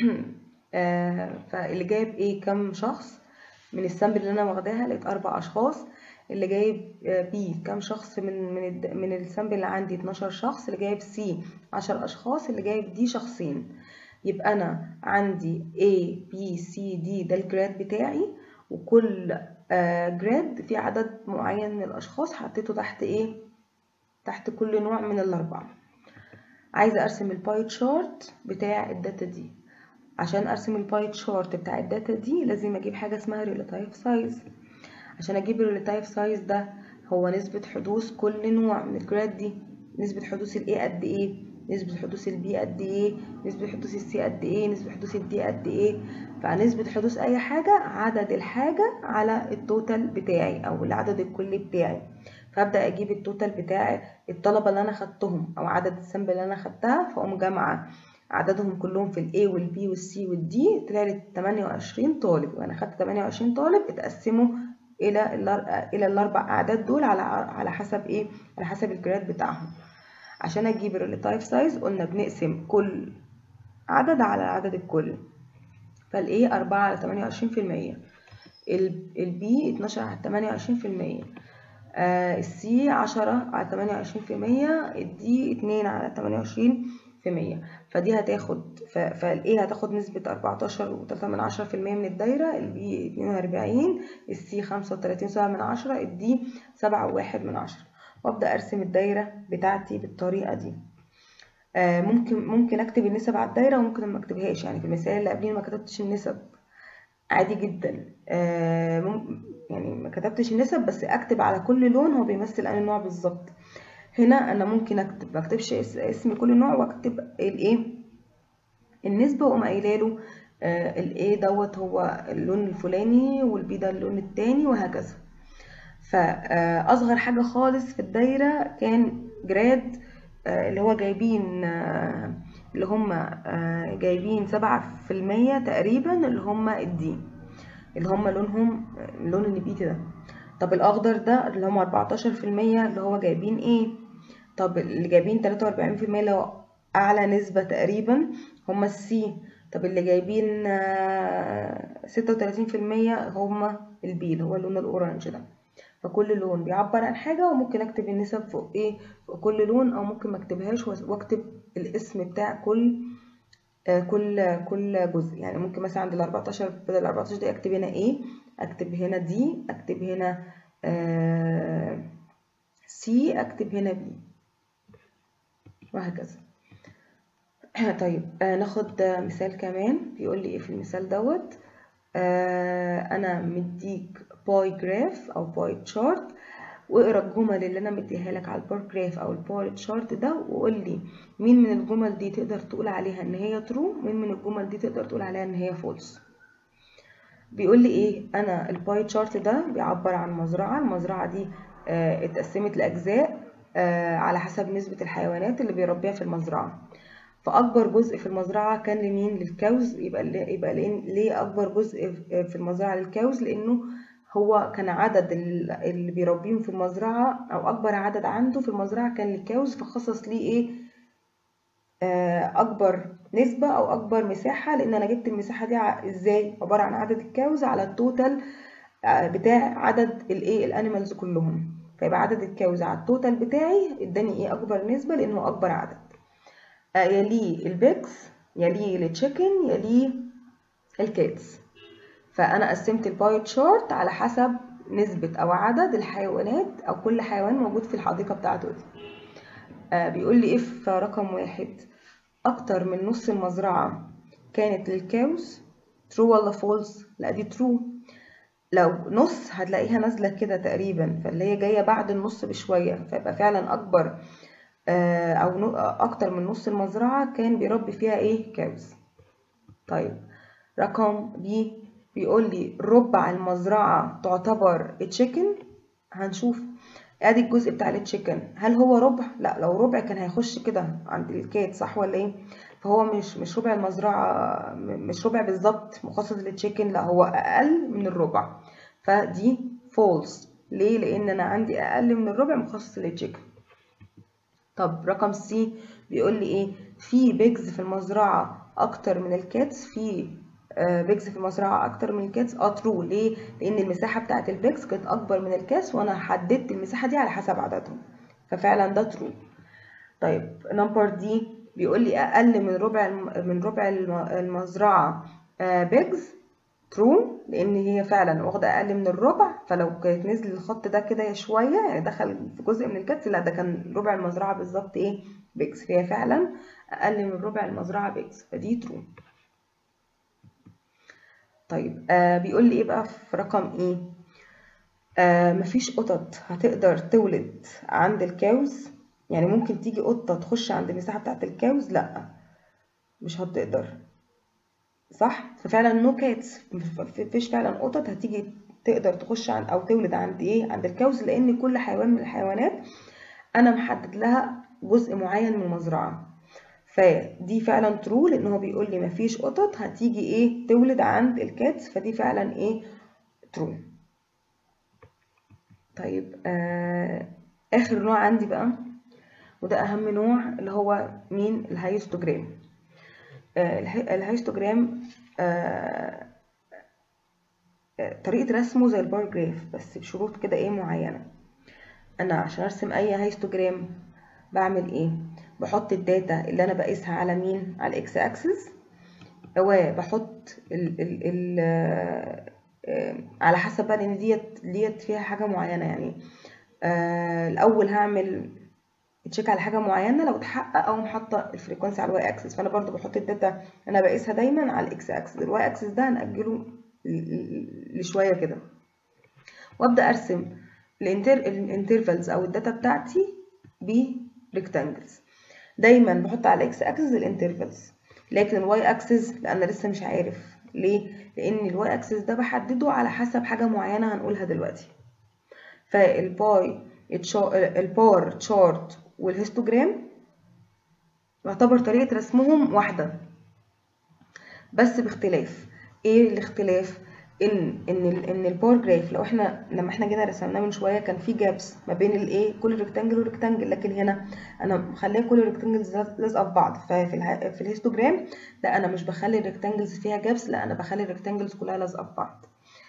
آه فاللي جايب ايه كم شخص من السامبل اللي انا واخداها لقيت اربع اشخاص اللي جايب بي كام شخص من من من السامبل اللي عندي 12 شخص اللي جايب سي 10 اشخاص اللي جايب دي شخصين يبقى انا عندي A B C D ده الجراد بتاعي وكل جراد في عدد معين من الاشخاص حطيته تحت ايه تحت كل نوع من الاربعه عايزه ارسم الباي تشارت بتاع الداتا دي عشان ارسم الباي تشارت بتاع الداتا دي لازم اجيب حاجه اسمها ريلاتيف سايز عشان اجيب الريلاتيف سايز ده هو نسبة حدوث كل نوع من الجراد دي نسبة حدوث ال A قد ايه نسبة حدوث ال B قد ايه نسبة حدوث ال C قد ايه نسبة حدوث ال D قد ايه فنسبة حدوث اي حاجة عدد الحاجة على التوتال بتاعي او العدد الكلي بتاعي فابدا اجيب التوتال بتاع الطلبة اللي انا خدتهم او عدد السامبل اللي انا خدتها فاقوم جامعة عددهم كلهم في الاي والبي والسي والدي طلع لي 28 طالب وانا خدت 28 طالب اتقسموا الى الى الاربع اعداد دول على على حسب ايه على حسب الجراد بتاعهم عشان اجيب الريلاتيف سايز قلنا بنقسم كل عدد على العدد الكلي فالايه 4 على 28% البي 12 على 28% آه السي 10 على 28% الدي 2 على 28% فدي هتاخد فالايه هتاخد نسبة 14.3 من 10% من الدايرة البي 42 السي 35.7 من 10 الدي 7.1 من 10 وابدأ ارسم الدايرة بتاعتي بالطريقة دي آه ممكن ممكن اكتب النسب على الدايرة وممكن ما اكتبهاش يعني في المثال اللي قبليه ما كتبتش النسب عادي جدا آه يعني ما كتبتش النسب بس اكتب على كل لون هو بيمثل انهي نوع بالظبط هنا انا ممكن اكتب ما اكتبش اسم كل نوع واكتب الايه النسبه واقوم قايله له آه الايه دوت هو اللون الفلاني والبي ده اللون التاني وهكذا فاصغر حاجه خالص في الدايره كان جراد آه اللي هو جايبين آه اللي هم جايبين سبعة في المية تقريبا اللي هم الدي اللي هم لونهم اللون النبيتي ده طب الاخضر ده اللي هم 14% اللي هو جايبين ايه طب اللي جايبين 43% اللي هو اعلى نسبة تقريبا هم السي طب اللي جايبين 36% هم البي اللي هو اللون الاورنج ده فكل لون بيعبر عن حاجة وممكن اكتب النسب فوق ايه فوق كل لون او ممكن ما اكتبهاش واكتب الاسم بتاع كل آه كل كل جزء يعني ممكن مثلا عند ال 14 بدل ال 14 دي اكتب هنا ايه اكتب هنا دي اكتب هنا آه سي اكتب هنا بي وهكذا طيب آه ناخد مثال كمان بيقول لي ايه في المثال دوت آه انا مديك باي جراف او باي تشارت واقرا الجمل اللي انا مديها لك على البار جراف او الباي تشارت ده وقول لي مين من الجمل دي تقدر تقول عليها ان هي ترو مين من الجمل دي تقدر تقول عليها ان هي فولس بيقول لي ايه انا الباي تشارت ده بيعبر عن مزرعه المزرعه دي آه اتقسمت لاجزاء آه على حسب نسبة الحيوانات اللي بيربيها في المزرعة فأكبر جزء في المزرعة كان لمين للكوز يبقى يبقى ليه أكبر جزء في المزرعة للكوز لأنه هو كان عدد اللي بيربيهم في المزرعة أو أكبر عدد عنده في المزرعة كان للكوز فخصص ليه إيه آه أكبر نسبة أو أكبر مساحة لأن أنا جبت المساحة دي إزاي عبارة عن عدد الكوز على التوتال بتاع عدد الإيه الأنيمالز كلهم فيبقى عدد الكوز على التوتال بتاعي اداني إيه أكبر نسبة لأنه أكبر عدد آه يليه البيكس يليه التشيكن يليه الكاتس فأنا قسمت الباي تشارت على حسب نسبة أو عدد الحيوانات أو كل حيوان موجود في الحديقة بتاعته دي آه بيقول لي اف رقم واحد أكتر من نص المزرعة كانت للكاوز ترو ولا فولس لا دي ترو لو نص هتلاقيها نازلة كده تقريبا فاللي هي جاية بعد النص بشوية فيبقى فعلا أكبر آه أو أكتر من نص المزرعة كان بيربي فيها إيه كاوز طيب رقم بي بيقول لي ربع المزرعة تعتبر تشيكن هنشوف ادي الجزء بتاع التشيكن هل هو ربع لا لو ربع كان هيخش كده عند الكات صح ولا ايه فهو مش مش ربع المزرعة مش ربع بالظبط مخصص للتشيكن لا هو اقل من الربع فدي فولس ليه لان انا عندي اقل من الربع مخصص للتشيكن طب رقم سي بيقول لي ايه في بيجز في المزرعة اكتر من الكاتس في بيجز في المزرعة أكتر من الكاتس اه ترو ليه؟ لأن المساحة بتاعة البيجز كانت أكبر من الكاس وأنا حددت المساحة دي على حسب عددهم ففعلا ده ترو طيب نمبر دي بيقول لي أقل من ربع من ربع المزرعة بيجز ترو لأن هي فعلا واخدة أقل من الربع فلو كانت نزل الخط ده كده شوية يعني دخل في جزء من الكاتس لا ده كان ربع المزرعة بالظبط إيه بيجز فهي فعلا أقل من ربع المزرعة بيجز فدي ترو طيب آه بيقول لي ايه بقى في رقم ايه آه مفيش قطط هتقدر تولد عند الكاوز يعني ممكن تيجي قطة تخش عند المساحة بتاعة الكاوز لا مش هتقدر صح ففعلا نو كاتس مفيش فعلا قطط هتيجي تقدر تخش عند او تولد عند ايه عند الكاوز لان كل حيوان من الحيوانات انا محدد لها جزء معين من المزرعه فدي فعلا ترو لان هو بيقول لي مفيش قطط هتيجي ايه تولد عند الكاتس فدي فعلا ايه ترو طيب آه اخر نوع عندي بقى وده اهم نوع اللي هو مين الهايستوجرام آه الهايستوجرام آه طريقة رسمه زي البار جراف بس بشروط كده ايه معينة انا عشان ارسم اي هايستوجرام بعمل ايه بحط الداتا اللي انا بقيسها على مين على الاكس اكسس وبحط ال ال ال على حسب بقى ان ديت ديت فيها حاجه معينه يعني آه الاول هعمل تشيك على حاجه معينه لو اتحقق او محطه الفريكونسي على الواي اكسس فانا برضو بحط الداتا انا بقيسها دايما على الاكس اكسس الواي اكسس ده هنأجله لشويه كده وابدا ارسم الانترفالز او الداتا بتاعتي بريكتانجلز دايما بحط على الاكس اكسس الانترفالز لكن الواي اكسس لا انا لسه مش عارف ليه لان الواي اكسس ده بحدده على حسب حاجه معينه هنقولها دلوقتي فالباي البار تشارت والهيستوجرام يعتبر طريقه رسمهم واحده بس باختلاف ايه الاختلاف ان ان ال ان البار جراف لو احنا لما احنا جينا رسمناه من شويه كان في جابس ما بين الايه كل ريكتانجل وريكتانجل لكن هنا انا مخليه كل الريكتانجلز لازقه في بعض ففي اله في الهيستوجرام لا انا مش بخلي الريكتانجلز فيها جابس لا انا بخلي الريكتانجلز كلها لازقه في بعض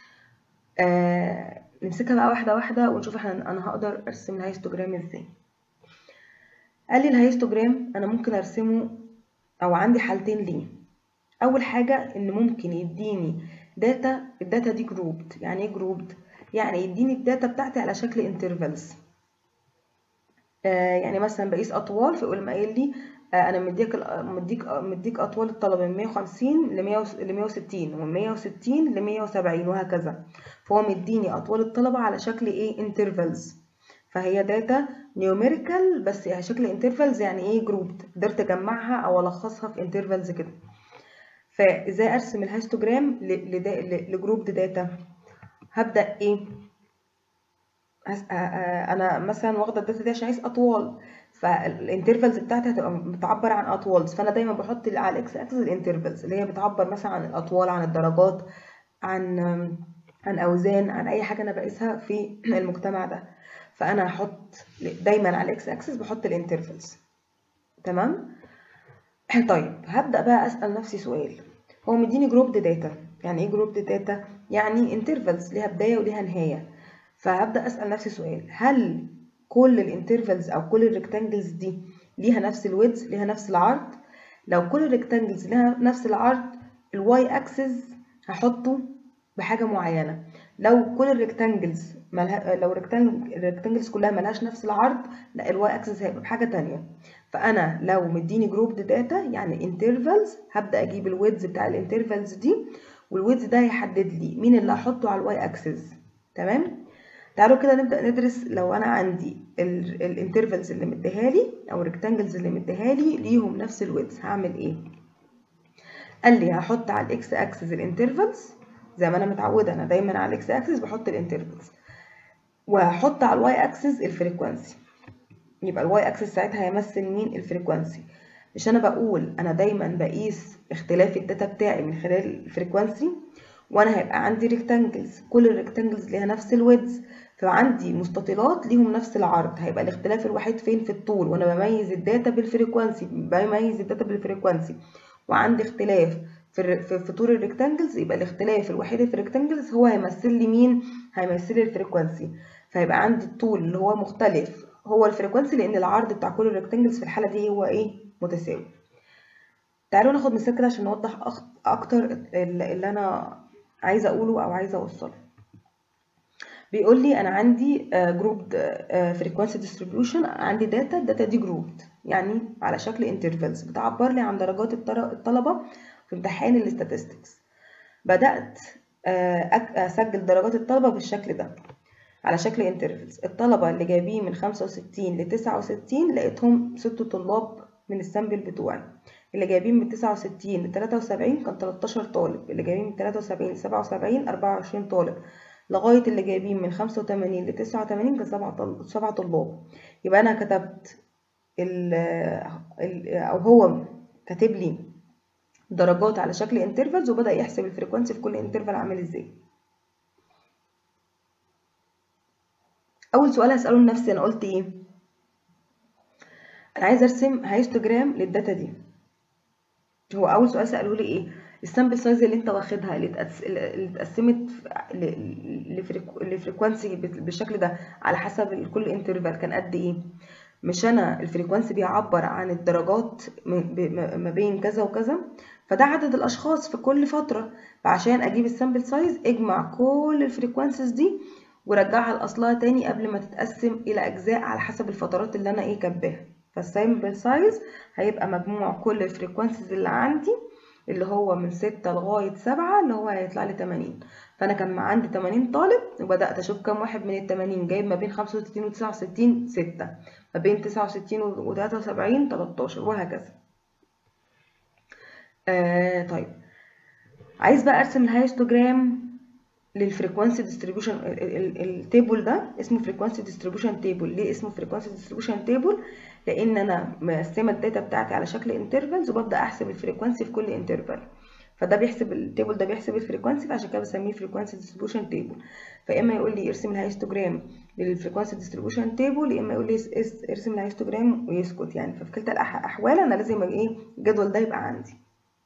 آه نمسكها بقى واحده واحده ونشوف احنا انا هقدر ارسم الهيستوجرام ازاي قال لي الهيستوجرام انا ممكن ارسمه او عندي حالتين ليه اول حاجه ان ممكن يديني داتا الداتا دي جروبد يعني ايه جروبد يعني يديني الداتا بتاعتي على شكل انترفالز آه يعني مثلا بقيس اطوال فيقول ما قايل لي آه انا مديك مديك مديك اطوال الطلبه من 150 ل 160 ومن 160 ل 170 وهكذا فهو مديني اطوال الطلبه على شكل ايه انترفالز فهي داتا نيوميريكال بس على شكل انترفالز يعني ايه جروبد قدرت اجمعها او الخصها في انترفالز كده فازاي ارسم الهيستوجرام لجروب داتا هبدا ايه انا مثلا واخده الداتا دي عشان عايز اطوال فالانترفلز بتاعتي هتبقى بتعبر عن اطوال فانا دايما بحط على الاكس اكسس الانترفلز اللي هي بتعبر مثلا عن الاطوال عن الدرجات عن عن اوزان عن اي حاجه انا بقيسها في المجتمع ده فانا هحط دايما على الاكس اكسس بحط الانترفلز تمام طيب هبدا بقى اسال نفسي سؤال هو مديني جروب داتا يعني ايه جروب داتا يعني انترفلز ليها بدايه وليها نهايه فهبدا اسال نفسي سؤال هل كل الانترفلز او كل الريكتانجلز دي ليها نفس الويدز ليها نفس العرض لو كل الريكتانجلز ليها نفس العرض الواي اكسس هحطه بحاجه معينه لو كل الريكتانجلز ملها... لو الريكتانجلز كلها ملهاش نفس العرض لا الواي اكسس هيبقى بحاجه تانية فانا لو مديني جروب داتا يعني انترفلز هبدا اجيب الويدز بتاع الانترفلز دي والويدز ده هيحدد لي مين اللي هحطه على الواي اكسس تمام تعالوا كده نبدا ندرس لو انا عندي الانترفلز اللي مديها لي او الريكتانجلز اللي مديها لي ليهم نفس الويدز هعمل ايه قال لي هحط على الاكس اكسس الانترفلز زي ما انا متعوده انا دايما على الاكس اكسس بحط الانترفلز وهحط على الواي اكسس الفريكوانسي يبقى الواي اكسس ساعتها هيمثل مين الفريكوانسي مش انا بقول انا دايما بقيس اختلاف الداتا بتاعي من خلال الفريكوانسي وانا هيبقى عندي ريكتانجلز كل الريكتانجلز ليها نفس الويدز فعندي مستطيلات ليهم نفس العرض هيبقى الاختلاف الوحيد فين في الطول وانا بميز الداتا بالفريكوانسي بميز الداتا بالفريكوانسي وعندي اختلاف في في طول الريكتانجلز يبقى الاختلاف الوحيد في الريكتانجلز هو هيمثل لي مين هيمثل لي الفريكوانسي فهيبقى عندي الطول اللي هو مختلف هو الفريكوانسي لان العرض بتاع كل الريكتانجلز في الحاله دي هو ايه متساوي تعالوا ناخد مثال كده عشان نوضح اكتر اللي انا عايزه اقوله او عايزه اوصله بيقول لي انا عندي جروب فريكوانسي ديستريبيوشن عندي داتا الداتا دي جروب يعني على شكل انترفلز بتعبر لي عن درجات الطلبه في امتحان الاستاتستكس بدات اسجل درجات الطلبه بالشكل ده على شكل انترفلز الطلبه اللي جايبين من 65 ل 69 لقيتهم ست طلاب من السامبل بتوعي اللي جايبين من 69 ل 73 كان 13 طالب اللي جايبين من 73 ل 77 24 طالب لغاية اللي جايبين من 85 ل 89 كان 7 طلاب يبقى أنا كتبت ال أو هو كاتب لي درجات على شكل انترفلز وبدأ يحسب الفريكوانسي في كل انترفال عامل ازاي أول سؤال هسأله لنفسي أنا قلت ايه أنا عايز أرسم هايستوجرام للداتا دي هو أول سؤال سأله لي ايه السامبل سايز اللي انت واخدها اللي اتقسمت لفريكوانسي بالشكل ده على حسب كل انترفال كان قد ايه مش انا الفريكوانسي بيعبر عن الدرجات ما بين كذا وكذا فده عدد الاشخاص في كل فتره فعشان اجيب السامبل سايز اجمع كل الفريكوانسيز دي ورجعها لاصلها تاني قبل ما تتقسم الى اجزاء على حسب الفترات اللي انا ايه كاتباها فالسامبل سايز هيبقى مجموع كل الفريكوانسيز اللي عندي اللي هو من ستة لغاية سبعة اللي هو هيطلع لي تمانين فأنا كان عندي تمانين طالب وبدأت أشوف كام واحد من التمانين جايب ما بين خمسة وستين وتسعة وستين ستة ما بين تسعة وستين وتلاتة وسبعين تلاتاشر وهكذا آه طيب عايز بقى أرسم الهايستوجرام للفريكوانسي ديستريبيوشن التيبل ده اسمه فريكوانسي ديستريبيوشن تيبل ليه اسمه فريكوانسي ديستريبيوشن تيبل لان انا مقسمه الداتا بتاعتي على شكل انترفلز وببدا احسب الفريكوانسي في كل انترفال فده بيحسب التيبل ده بيحسب الفريكوانسي فعشان كده بسميه فريكوانسي ديستريبيوشن تيبل فاما يقول لي ارسم الهايستوجرام للفريكوانسي ديستريبيوشن تيبل يا اما يقول لي ارسم الهايستوجرام ويسكت يعني ففي كلتا الاحوال انا لازم ايه الجدول ده يبقى عندي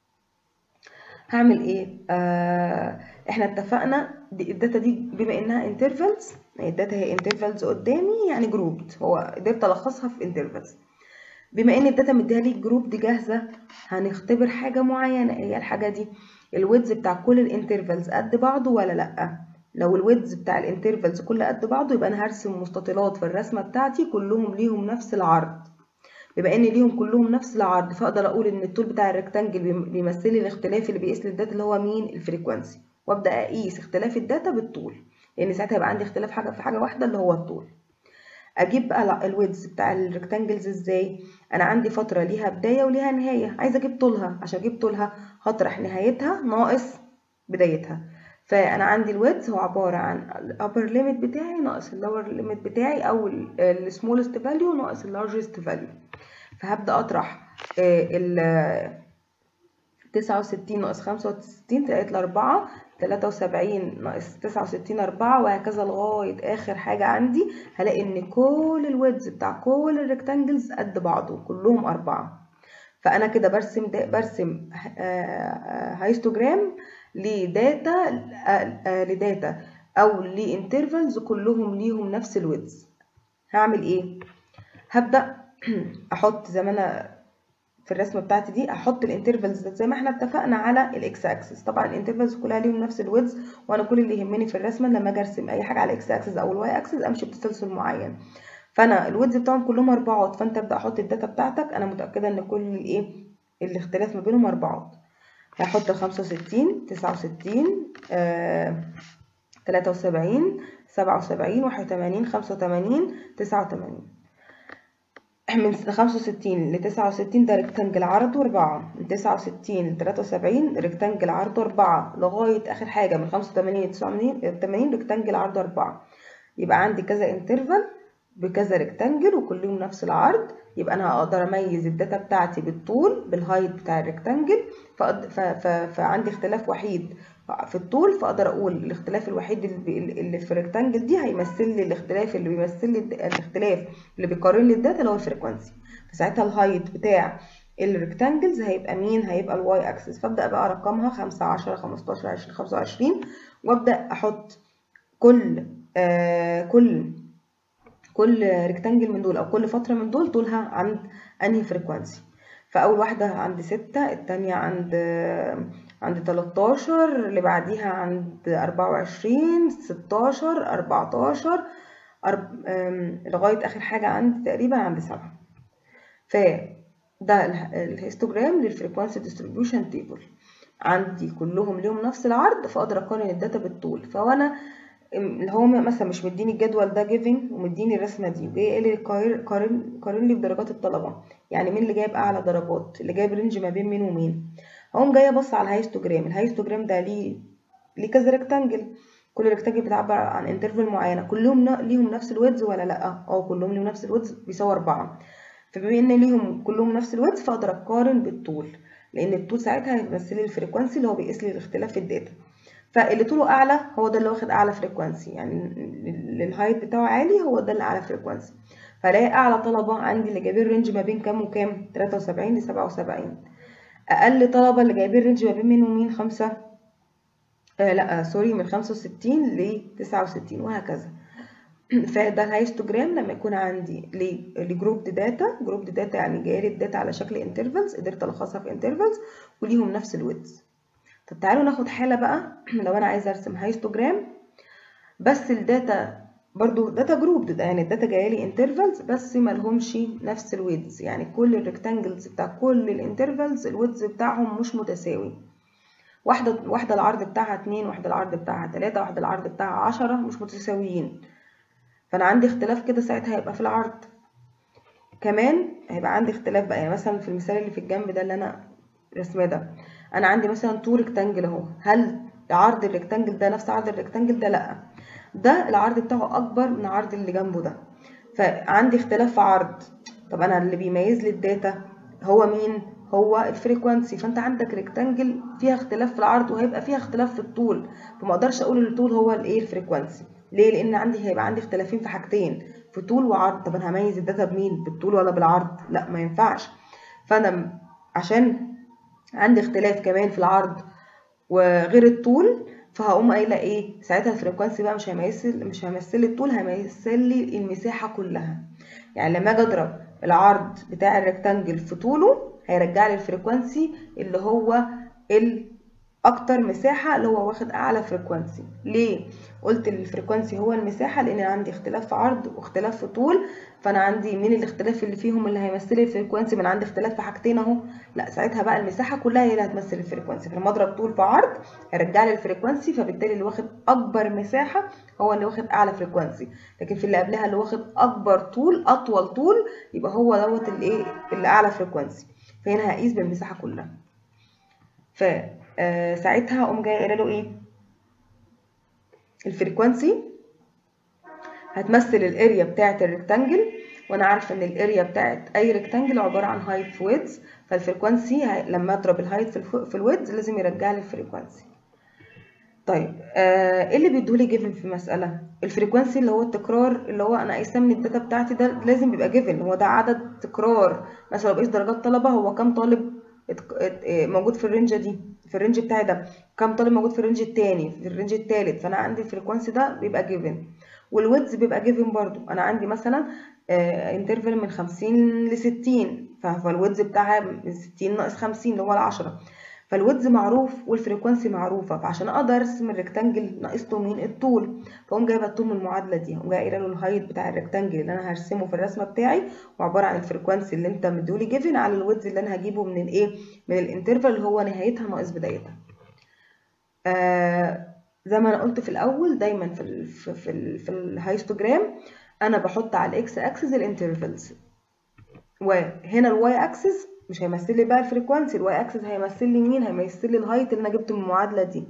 هعمل ايه آه احنا اتفقنا دي الداتا دي بما انها انترفلز الداتا هي انترفلز قدامي يعني جروب هو قدرت الخصها في انترفلز بما ان الداتا مديها لي الجروب دي جاهزه هنختبر حاجه معينه هي الحاجه دي الويدز بتاع كل الانترفلز قد بعضه ولا لا لو الويدز بتاع الانترفلز كله قد بعضه يبقى انا هرسم مستطيلات في الرسمه بتاعتي كلهم ليهم نفس العرض بما ان ليهم كلهم نفس العرض فاقدر اقول ان الطول بتاع الريكتانجل بيمثل لي الاختلاف اللي بيقيس لي الداتا اللي هو مين الفريكوانسي وابدا اقيس اختلاف الداتا بالطول لان ساعتها يبقى عندي اختلاف حاجه في حاجه واحده اللي هو الطول اجيب بقى الويدز بتاع الريكتانجلز ازاي انا عندي فتره ليها بدايه وليها نهايه عايزه اجيب طولها عشان اجيب طولها هطرح نهايتها ناقص بدايتها فانا عندي الويدز هو عباره عن الابر ليميت بتاعي ناقص اللور ليميت بتاعي او السمولست فاليو ناقص اللارجست فاليو فهبدا اطرح ال 69 ناقص 65 طلعت لي 4 73 ناقص 69 4 وهكذا لغايه اخر حاجه عندي هلاقي ان كل الويدز بتاع كل الريكتانجلز قد بعضه كلهم 4 فانا كده برسم دا برسم هايستوجرام لداتا لداتا او لانترفلز كلهم ليهم نفس الويدز هعمل ايه هبدا احط زي ما انا في الرسمه بتاعتي دي احط الانترفلز زي ما احنا اتفقنا على الاكس اكسس طبعا الانترفلز كلها ليهم نفس الويدز وانا كل اللي يهمني في الرسمه لما اجي ارسم اي حاجه على الاكس اكسس او الواي اكسس امشي بتسلسل معين فانا الويدز بتاعهم كلهم اربعات فانت ابدا احط الداتا بتاعتك انا متاكده ان كل الايه الاختلاف ما بينهم اربعات هحط 65 69 آه 73 77 81 85 89 من 65 ل 69 ده ريكتانجل عرضه 4 من 69 ل 73 ريكتانجل عرضه 4 لغاية آخر حاجة من 85 ل 89 ريكتانجل عرضه 4 يبقى عندي كذا انترفال بكذا ريكتانجل وكلهم نفس العرض يبقى انا هقدر اميز الداتا بتاعتي بالطول بالهايت بتاع الريكتانجل فعندي اختلاف وحيد في الطول فاقدر اقول الاختلاف الوحيد اللي في الريكتانجل دي هيمثل لي الاختلاف اللي بيمثل لي الاختلاف اللي بيقارن لي الداتا اللي هو الفريكوانسي فساعتها الهايت بتاع الريكتانجلز هيبقى مين هيبقى الواي اكسس فابدا بقى ارقمها 5 10 15 20 25 وابدا احط كل آه كل كل ريكتانجل من دول او كل فتره من دول طولها عند انهي فريكوانسي فاول واحده عند 6 الثانيه عند عند 13 اللي بعديها عند 24 16 14 أرب... لغايه اخر حاجه عند تقريبا عند 7 فده الهيستوجرام للفريكوانسي ديستريبيوشن تيبل عندي كلهم ليهم نفس العرض فاقدر اقارن الداتا بالطول فوانا اللي هو مثلا مش مديني الجدول ده جيفنج ومديني الرسمه دي وجاي قال لي قارن قارن لي بدرجات الطلبه يعني مين اللي جايب اعلى درجات اللي جايب رينج ما بين مين ومين هقوم جايه ابص على الهايستوجرام الهايستوجرام ده ليه ليه كذا ريكتانجل كل ريكتانجل بتعبر عن انترفال معينه كلهم ليهم نفس الويدز ولا لا اه كلهم ليهم نفس الويدز بيساوي 4 فبما ان ليهم كلهم نفس الويدز فاقدر اقارن بالطول لان الطول ساعتها هيمثل لي الفريكوانسي اللي هو بيقيس لي الاختلاف في الداتا فاللي طوله اعلى هو ده اللي واخد اعلى فريكوانسي يعني الهايت بتاعه عالي هو ده اللي اعلى فريكوانسي فلاقي اعلى طلبه عندي اللي جايبين رينج ما بين كام وكام 73 ل 77 اقل طلبه اللي جايبين رينج ما بين مين ومين 5 آه لا سوري من 65 ل 69 وهكذا فده الهايستوجرام لما يكون عندي لجروب داتا جروب داتا يعني جايه لي الداتا على شكل انترفلز قدرت الخصها في انترفلز وليهم نفس الويدز طب تعالوا ناخد حالة بقى لو أنا عايزة أرسم هايستوجرام بس الداتا برضو داتا جروب ده يعني الداتا جايه لي انترفلز بس مالهمش نفس الويدز يعني كل الريكتانجلز بتاع كل الانترفلز الويدز بتاعهم مش متساوي واحدة واحدة العرض بتاعها اتنين واحدة العرض بتاعها تلاتة واحدة العرض بتاعها عشرة مش متساويين فأنا عندي اختلاف كده ساعتها هيبقى في العرض كمان هيبقى عندي اختلاف بقى يعني مثلا في المثال اللي في الجنب ده اللي أنا رسمه ده انا عندي مثلا تو ريكتانجل اهو هل عرض الريكتانجل ده نفس عرض الريكتانجل ده لا ده العرض بتاعه اكبر من العرض اللي جنبه ده فعندي اختلاف في عرض طب انا اللي بيميز لي الداتا هو مين هو الفريكوانسي فانت عندك ريكتانجل فيها اختلاف في العرض وهيبقى فيها اختلاف في الطول فما اقدرش اقول ان الطول هو الايه الفريكوانسي ليه لان عندي هيبقى عندي اختلافين في حاجتين في طول وعرض طب انا هميز الداتا بمين بالطول ولا بالعرض لا ما ينفعش فانا عشان عندي اختلاف كمان في العرض وغير الطول فهقوم قايله ايه ساعتها الفريكوانسي بقى مش هيمثل مش هيمثل لي الطول هيمثل لي المساحه كلها يعني لما اجي اضرب العرض بتاع الريكتانجل في طوله هيرجع لي الفريكوانسي اللي هو اكتر مساحه اللي هو واخد اعلى فريكوانسي ليه قلت الفريكوانسي هو المساحه لان عندي اختلاف في عرض واختلاف في طول فانا عندي مين الاختلاف اللي فيهم اللي هيمثل لي الفريكوانسي من عندي اختلاف في حاجتين اهو لا ساعتها بقى المساحه كلها هي اللي هتمثل الفريكوانسي فلما اضرب طول في عرض هيرجع لي الفريكوانسي فبالتالي اللي واخد اكبر مساحه هو اللي واخد اعلى فريكوانسي لكن في اللي قبلها اللي واخد اكبر طول اطول طول يبقى هو دوت الايه اللي اعلى فريكوانسي فهنا هقيس بالمساحه كلها ف آه ساعتها اقوم جايه قايله له ايه الفريكوانسي هتمثل الاريا بتاعه الريكتانجل وانا عارفه ان الاريا بتاعه اي ريكتانجل عباره عن هايت في ويدز فالفريكوانسي لما اضرب الهايت في الويدز لازم يرجع لي الفريكوانسي طيب آه ايه اللي بيدولي جيفن في مساله الفريكوانسي اللي هو التكرار اللي هو انا قايساه من الداتا بتاعتي ده لازم يبقى جيفن هو ده عدد تكرار مثلا لو بقيس درجات طلبه هو كام طالب موجود في الرينج دي في الرينج بتاعي ده كام طالب موجود في الرينج التاني في الرينج التالت فانا عندي الفريكوانسي ده بيبقى جيفن والويدز بيبقى جيفن برضو انا عندي مثلا انترفال من 50 ل 60 فالويدز بتاعها من 60 ناقص 50 اللي هو ال 10 فالويدز معروف والفريكوانسي معروفه فعشان اقدر ارسم الريكتانجل ناقص له مين الطول فاقوم جايبه الطول من المعادله دي اقوم جايه قايله له الهايت بتاع الريكتانجل اللي انا هرسمه في الرسمه بتاعي وعباره عن الفريكوانسي اللي انت مديولي جيفن على الويدز اللي انا هجيبه من الايه من الانترفال اللي هو نهايتها ناقص بدايتها آه زي ما انا قلت في الاول دايما في ال في ال في, ال في الهايستوجرام انا بحط على الاكس اكسس الانترفلز وهنا الواي اكسس مش هيمثل لي بقى الفريكوانسي الواي اكسس هيمثل لي مين هيمثل لي الهايت اللي انا جبته من المعادله دي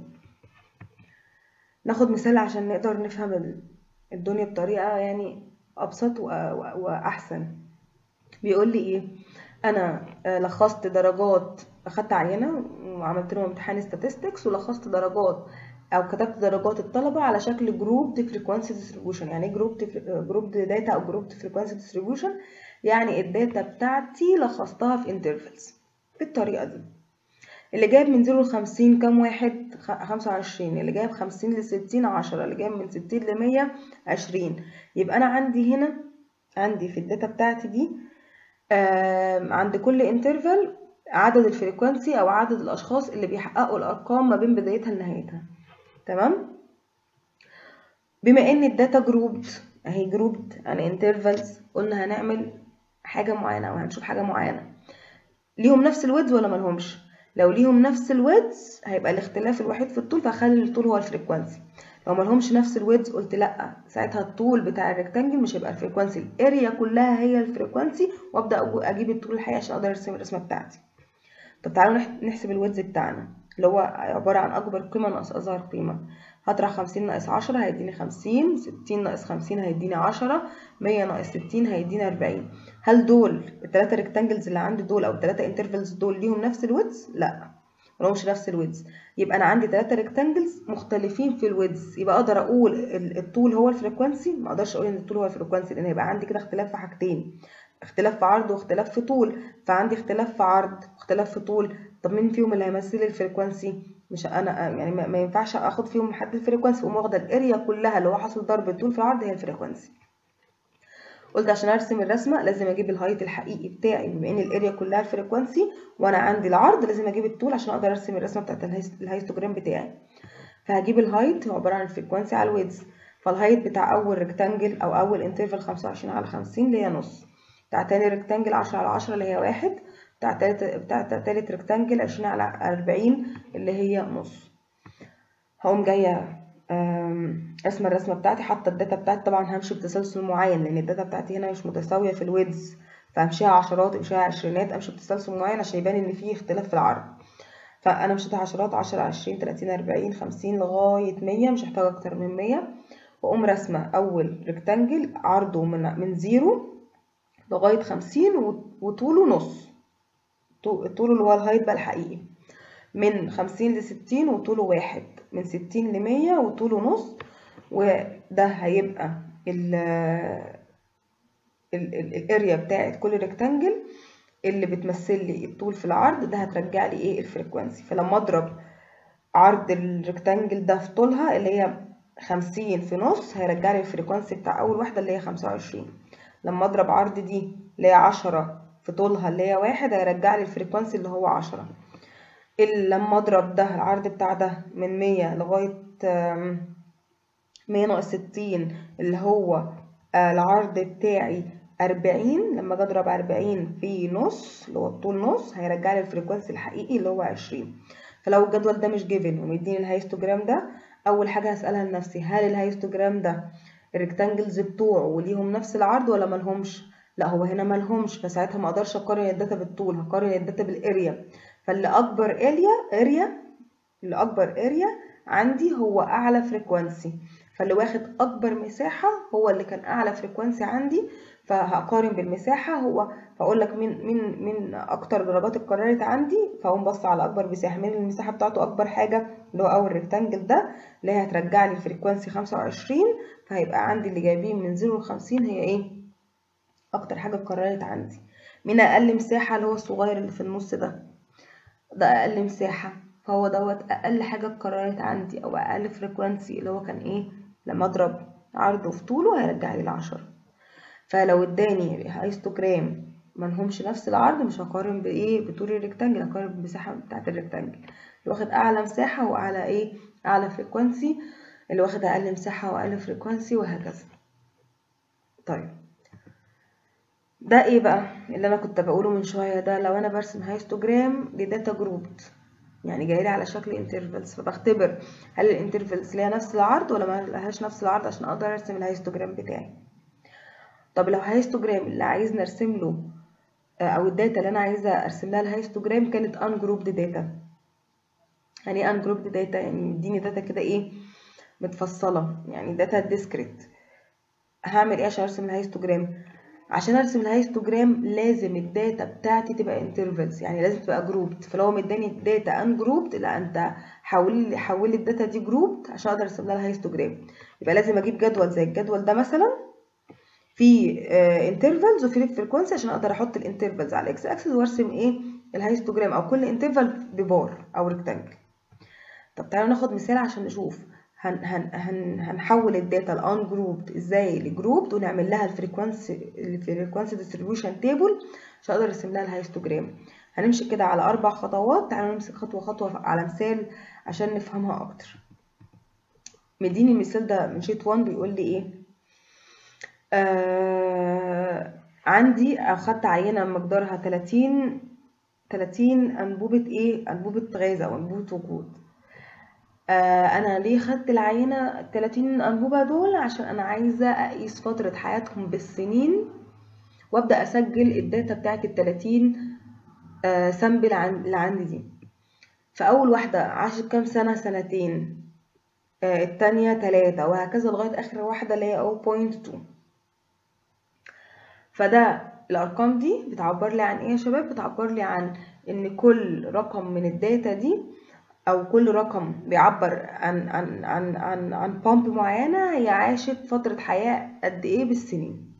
ناخد مثال عشان نقدر نفهم الدنيا بطريقه يعني ابسط واحسن بيقول لي ايه انا لخصت درجات اخدت عينه وعملت لهم امتحان statistics ولخصت درجات او كتبت درجات الطلبه على شكل جروب فريكوانسي ديستريبيوشن يعني ايه جروب جروب داتا او جروب فريكوانسي ديستريبيوشن يعني الداتا بتاعتي لخصتها في انترفلز بالطريقه دي اللي جايب من 0 ل 50 كام واحد 25 اللي جايب 50 ل 60 10 اللي جايب من 60 ل 100 20 يبقى انا عندي هنا عندي في الداتا بتاعتي دي عند كل انترفال عدد الفريكوانسي او عدد الاشخاص اللي بيحققوا الارقام ما بين بدايتها لنهايتها تمام بما ان الداتا جروب اهي جروب يعني انترفالز قلنا هنعمل حاجه معينه او هنشوف حاجه معينه ليهم نفس الويدز ولا ملهمش لو ليهم نفس الويدز هيبقى الاختلاف الوحيد في الطول فهخلي الطول هو الفريكوانسي لو ملهمش نفس الويدز قلت لا ساعتها الطول بتاع الريكتانجل مش هيبقى الفريكوانسي الاريا كلها هي الفريكوانسي وابدا اجيب الطول الحقيقي عشان اقدر ارسم الرسمه بتاعتي طب تعالوا نحسب الويدز بتاعنا اللي هو عباره عن اكبر قيمه ناقص اصغر قيمه هطرح 50 ناقص 10 هيديني 50 60 ناقص 50 هيديني 10 100 ناقص 60 هيديني 40 هل دول الثلاثه ريكتانجلز اللي عندي دول او الثلاثه انترفلز دول ليهم نفس الويدز لا ملهمش نفس الويدز يبقى انا عندي ثلاثه ريكتانجلز مختلفين في الويدز يبقى اقدر اقول الطول هو الفريكوانسي ما اقدرش اقول ان الطول هو الفريكوانسي لان هيبقى عندي كده اختلاف في حاجتين اختلاف في عرض واختلاف في طول فعندي اختلاف في عرض واختلاف في طول طب مين فيهم اللي هيمثل الفريكوانسي مش انا يعني ما ينفعش اخد فيهم حد الفريكوانسي اقوم واخده الاريا كلها اللي هو حاصل ضرب الطول في العرض هي الفريكوانسي قلت عشان ارسم الرسمه لازم اجيب الهايت الحقيقي بتاعي بما ان الاريا كلها الفريكوانسي وانا عندي العرض لازم اجيب الطول عشان اقدر ارسم الرسمه بتاعت الهايستوجرام بتاعي فهجيب الهايت هو عباره عن الفريكوانسي على الويدز فالهايت بتاع اول ريكتانجل او اول انترفال 25 على 50 اللي هي نص بتاع تاني ريكتانجل 10 على 10 اللي هي واحد بتاع تالت بتاع تالت ريكتانجل 20 على 40 اللي هي نص هقوم جايه اسم الرسمه بتاعتي حاطه الداتا بتاعتي طبعا همشي بتسلسل معين لان الداتا بتاعتي هنا مش متساويه في الويدز فامشيها عشرات امشيها عشرينات امشي بتسلسل معين عشان يبان ان في اختلاف في العرض فانا مشيت عشرات 10 20 30 40 50 لغايه 100 مش هحتاج اكتر من 100 واقوم راسمه اول ريكتانجل عرضه من من زيرو لغايه 50 وطوله نص طوله اللي هو الهايت بقى الحقيقي من 50 ل 60 وطوله واحد من 60 ل 100 وطوله نص وده هيبقى ال الاريا بتاعت كل ريكتانجل اللي بتمثل لي الطول في العرض ده هترجع لي ايه الفريكوانسي فلما اضرب عرض الريكتانجل ده في طولها اللي هي 50 في نص هيرجع لي الفريكوانسي بتاع اول واحده اللي هي 25 لما اضرب عرض دي اللي هي 10 في طولها اللي هي واحد هيرجع لي الفريكوانسي اللي هو 10 لما اضرب ده العرض بتاع ده من 100 لغايه 100 ناقص 60 اللي هو العرض بتاعي 40 لما اجي اضرب 40 في نص اللي هو الطول نص هيرجع لي الفريكوانسي الحقيقي اللي هو 20 فلو الجدول ده مش جيفن ومديني الهايستوجرام ده اول حاجه هسالها لنفسي هل الهايستوجرام ده الريكتانجلز بتوعه وليهم نفس العرض ولا ملهمش لا هو هنا ملهمش فساعتها ما اقدرش اقارن الداتا بالطول هقارن الداتا بالاريا فاللي اكبر اريا اريا اللي اكبر اريا عندي هو اعلى فريكوانسي فاللي واخد اكبر مساحه هو اللي كان اعلى فريكوانسي عندي فهقارن بالمساحه هو فاقول لك مين مين مين اكتر درجات اتكررت عندي فاقوم بص على اكبر مساحه مين المساحه بتاعته اكبر حاجه اللي هو اول ريكتانجل ده اللي هي هترجع لي الفريكوانسي 25 فهيبقى عندي اللي جايبين من 0 ل 50 هي ايه اكتر حاجه اتكررت عندي مين اقل مساحه اللي هو الصغير اللي في النص ده ده اقل مساحه فهو دوت اقل حاجه اتكررت عندي او اقل فريكوانسي اللي هو كان ايه لما اضرب عرضه في طوله هيرجع لي العشرة فلو اداني هايستوجرام ملهمش نفس العرض مش هقارن بايه بطول الريكتانجل هقارن بالمساحه بتاعه الريكتانجل اللي واخد اعلى مساحه واعلى ايه اعلى فريكوانسي اللي واخد اقل مساحه واقل فريكوانسي وهكذا طيب ده ايه بقى اللي انا كنت بقوله من شويه ده لو انا برسم هايستوجرام لداتا جروبد يعني جاي لي على شكل انترفلز فبختبر هل الانترفلز ليها نفس العرض ولا ما لهاش نفس العرض عشان اقدر ارسم الهايستوجرام بتاعي طب لو هايستوجرام اللي عايز نرسم له او الداتا اللي انا عايزه ارسم لها الهايستوجرام كانت ان جروبد داتا يعني ايه ان جروبد داتا يعني مديني داتا كده ايه متفصله يعني داتا ديسكريت هعمل ايه عشان ارسم الهايستوجرام عشان ارسم الهايستوجرام لازم الداتا بتاعتي تبقى انترفلز يعني لازم تبقى جروبد فلو هو مداني الداتا ان جروبد لا انت حول لي حول لي الداتا دي جروبد عشان اقدر ارسم لها الهايستوجرام يبقى لازم اجيب جدول زي الجدول ده مثلا في انترفلز وفي فريكوانسي عشان اقدر احط الانترفلز على الاكس اكسس وارسم ايه الهايستوجرام او كل انترفل ببار او ريكتانجل طب تعالوا ناخد مثال عشان نشوف هن هن هن هنحول الداتا الان جروبد ازاي لجروبد ونعمل لها الفريكوانسي الفريكوانسي ديستريبيوشن تيبل عشان اقدر ارسم لها الهايستوجرام هنمشي كده على اربع خطوات تعالوا نمسك خطوه خطوه على مثال عشان نفهمها اكتر مديني المثال ده من شيت 1 بيقول لي ايه آه عندي اخدت عينه مقدارها 30 30 انبوبه ايه انبوبه غاز او انبوبه وقود آه انا ليه خدت العينه 30 انبوبه دول عشان انا عايزه اقيس فتره حياتهم بالسنين وابدا اسجل الداتا بتاعت ال 30 آه سامبل اللي عندي دي فاول واحده عاشت كام سنه سنتين آه التانية تلاتة وهكذا لغايه اخر واحده اللي هي 0.2 فده الارقام دي بتعبر لي عن ايه يا شباب بتعبر لي عن ان كل رقم من الداتا دي او كل رقم بيعبر عن عن عن عن عن بامب معينه هي عاشت فتره حياه قد ايه بالسنين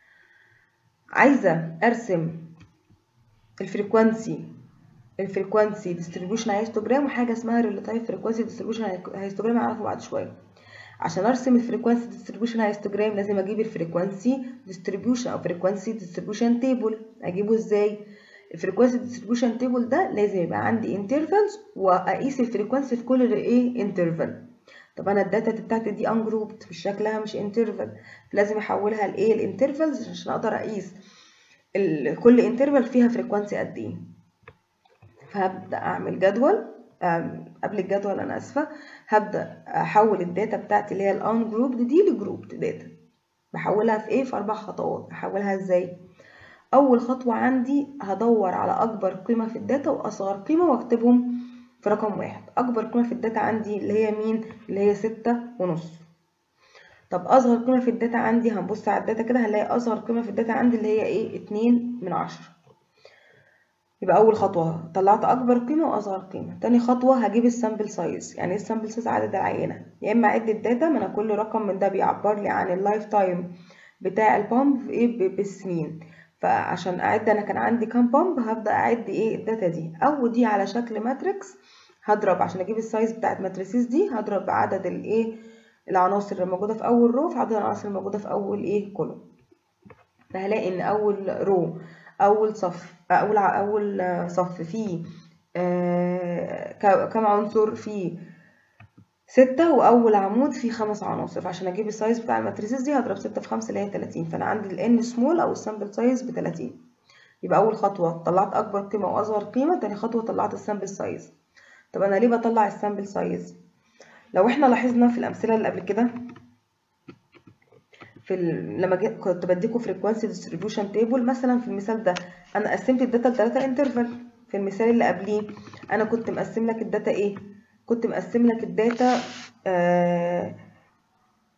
عايزه ارسم الفريكوانسي الفريكوانسي ديستريبيوشن هيستوجرام وحاجه اسمها ريلاتيف فريكوانسي ديستريبيوشن هيستوجرام هنعرفه بعد شويه عشان ارسم الفريكوانسي ديستريبيوشن هيستوجرام لازم اجيب الفريكوانسي ديستريبيوشن او فريكوانسي ديستريبيوشن تيبل اجيبه ازاي الفريكوانسي ديستريبيوشن تيبل ده لازم يبقى عندي انترفلز واقيس الفريكوانسي في كل ايه انترفل طب انا الداتا بتاعتي دي ان جروبد مش شكلها مش انترفل لازم احولها لايه الانترفلز عشان اقدر اقيس كل انترفل فيها فريكوانسي قد ايه فهبدا اعمل جدول قبل الجدول انا اسفه هبدا احول الداتا بتاعتي اللي هي الان جروبد دي لجروبد داتا بحولها في ايه في اربع خطوات احولها ازاي اول خطوه عندي هدور على اكبر قيمه في الداتا واصغر قيمه واكتبهم في رقم واحد اكبر قيمه في الداتا عندي اللي هي مين اللي هي ستة ونص طب اصغر قيمه في الداتا عندي هنبص على الداتا كده هنلاقي اصغر قيمه في الداتا عندي اللي هي ايه اتنين من عشرة يبقى اول خطوه طلعت اكبر قيمه واصغر قيمه تاني خطوه هجيب السامبل سايز يعني ايه السامبل سايز عدد العينه يا اما اعد الداتا ما انا كل رقم من ده بيعبر لي عن اللايف تايم بتاع البامب ايه بالسنين فعشان اعد انا كان عندي كام بامب هبدا اعد ايه الداتا دي او دي على شكل ماتريكس هضرب عشان اجيب السايز بتاعت ماتريسيز دي هضرب عدد الايه العناصر اللي موجوده في اول رو في عدد العناصر اللي موجوده في اول ايه كولوم فهلاقي ان اول رو اول صف اول اول صف فيه آه كم عنصر فيه ستة وأول عمود فيه خمس عناصر فعشان أجيب السايز بتاع الماتريسيز دي هضرب ستة في خمسة اللي هي تلاتين فأنا عندي ال n سمول أو السامبل سايز بتلاتين يبقى أول خطوة طلعت أكبر قيمة وأصغر قيمة تاني خطوة طلعت السامبل سايز طب أنا ليه بطلع السامبل سايز لو احنا لاحظنا في الأمثلة اللي قبل كده في ال... لما جي... كنت بديكوا فريكوانسي ديستريبيوشن تيبل مثلا في المثال ده أنا قسمت الداتا لتلاتة انترفال في المثال اللي قبليه أنا كنت مقسم لك الداتا إيه كنت مقسم لك الداتا آه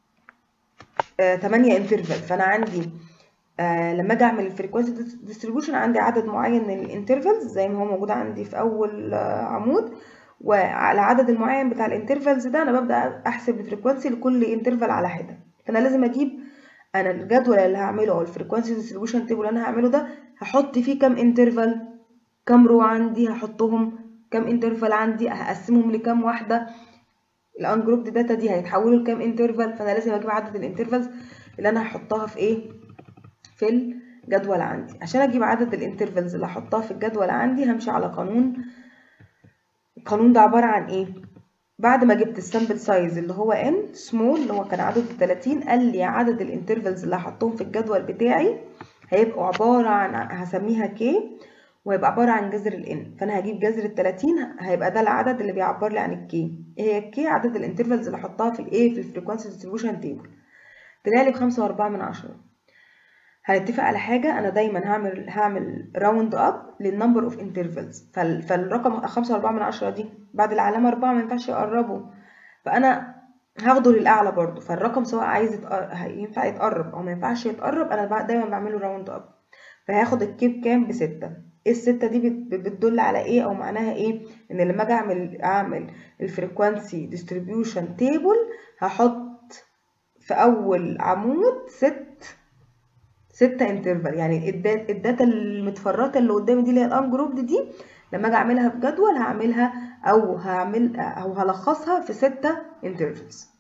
آه 8 انترفال فانا عندي آه لما اجي اعمل الفريكوانسي ديستريبيوشن عندي عدد معين من الانترفالز زي ما هو موجود عندي في اول آه عمود وعلى العدد المعين بتاع الانترفالز ده انا ببدا احسب الفريكوانسي لكل انترفال على حده فانا لازم اجيب انا الجدول اللي هعمله او الفريكوانسي ديستريبيوشن تيبل اللي انا هعمله ده هحط فيه كام انترفال كام رو عندي هحطهم كام انترفال عندي هقسمهم لكام واحده الانجروبد داتا دي هيتحولوا لكام انترفال فانا لازم اجيب عدد الانترفالز اللي انا هحطها في ايه في الجدول عندي عشان اجيب عدد الانترفالز اللي هحطها في الجدول عندي همشي على قانون القانون ده عباره عن ايه بعد ما جبت السامبل سايز اللي هو n سمول اللي هو كان عدد 30 قال لي عدد الانترفالز اللي هحطهم في الجدول بتاعي هيبقوا عباره عن هسميها k وهيبقى عباره عن جذر ال n فانا هجيب جذر ال 30 هيبقى ده العدد اللي بيعبر لي عن الk ايه هي الك عدد الانترفالز اللي احطها في الايه في الفريكوانسي ديستريبيوشن تيبل طلع لي بخمسة وأربعة من عشرة هنتفق على حاجة أنا دايما هعمل هعمل راوند أب للنمبر أوف انترفالز فالرقم خمسة وأربعة من عشرة دي بعد العلامة أربعة ما ينفعش يقربوا فأنا هاخده للأعلى برضو فالرقم سواء عايز يتقر... ينفع يتقرب أو ما ينفعش يتقرب أنا دايما بعمله راوند أب فهاخد الكيب كام بستة ايه الستة دي بتدل على ايه او معناها ايه ان لما اجي اعمل اعمل الفريكوانسي ديستريبيوشن تيبل هحط في اول عمود ست ستة انترفال يعني الداتا المتفرطة اللي قدامي دي اللي هي الانجروبد دي لما اجي اعملها في جدول هعملها او هعمل او هلخصها في ستة انترفالز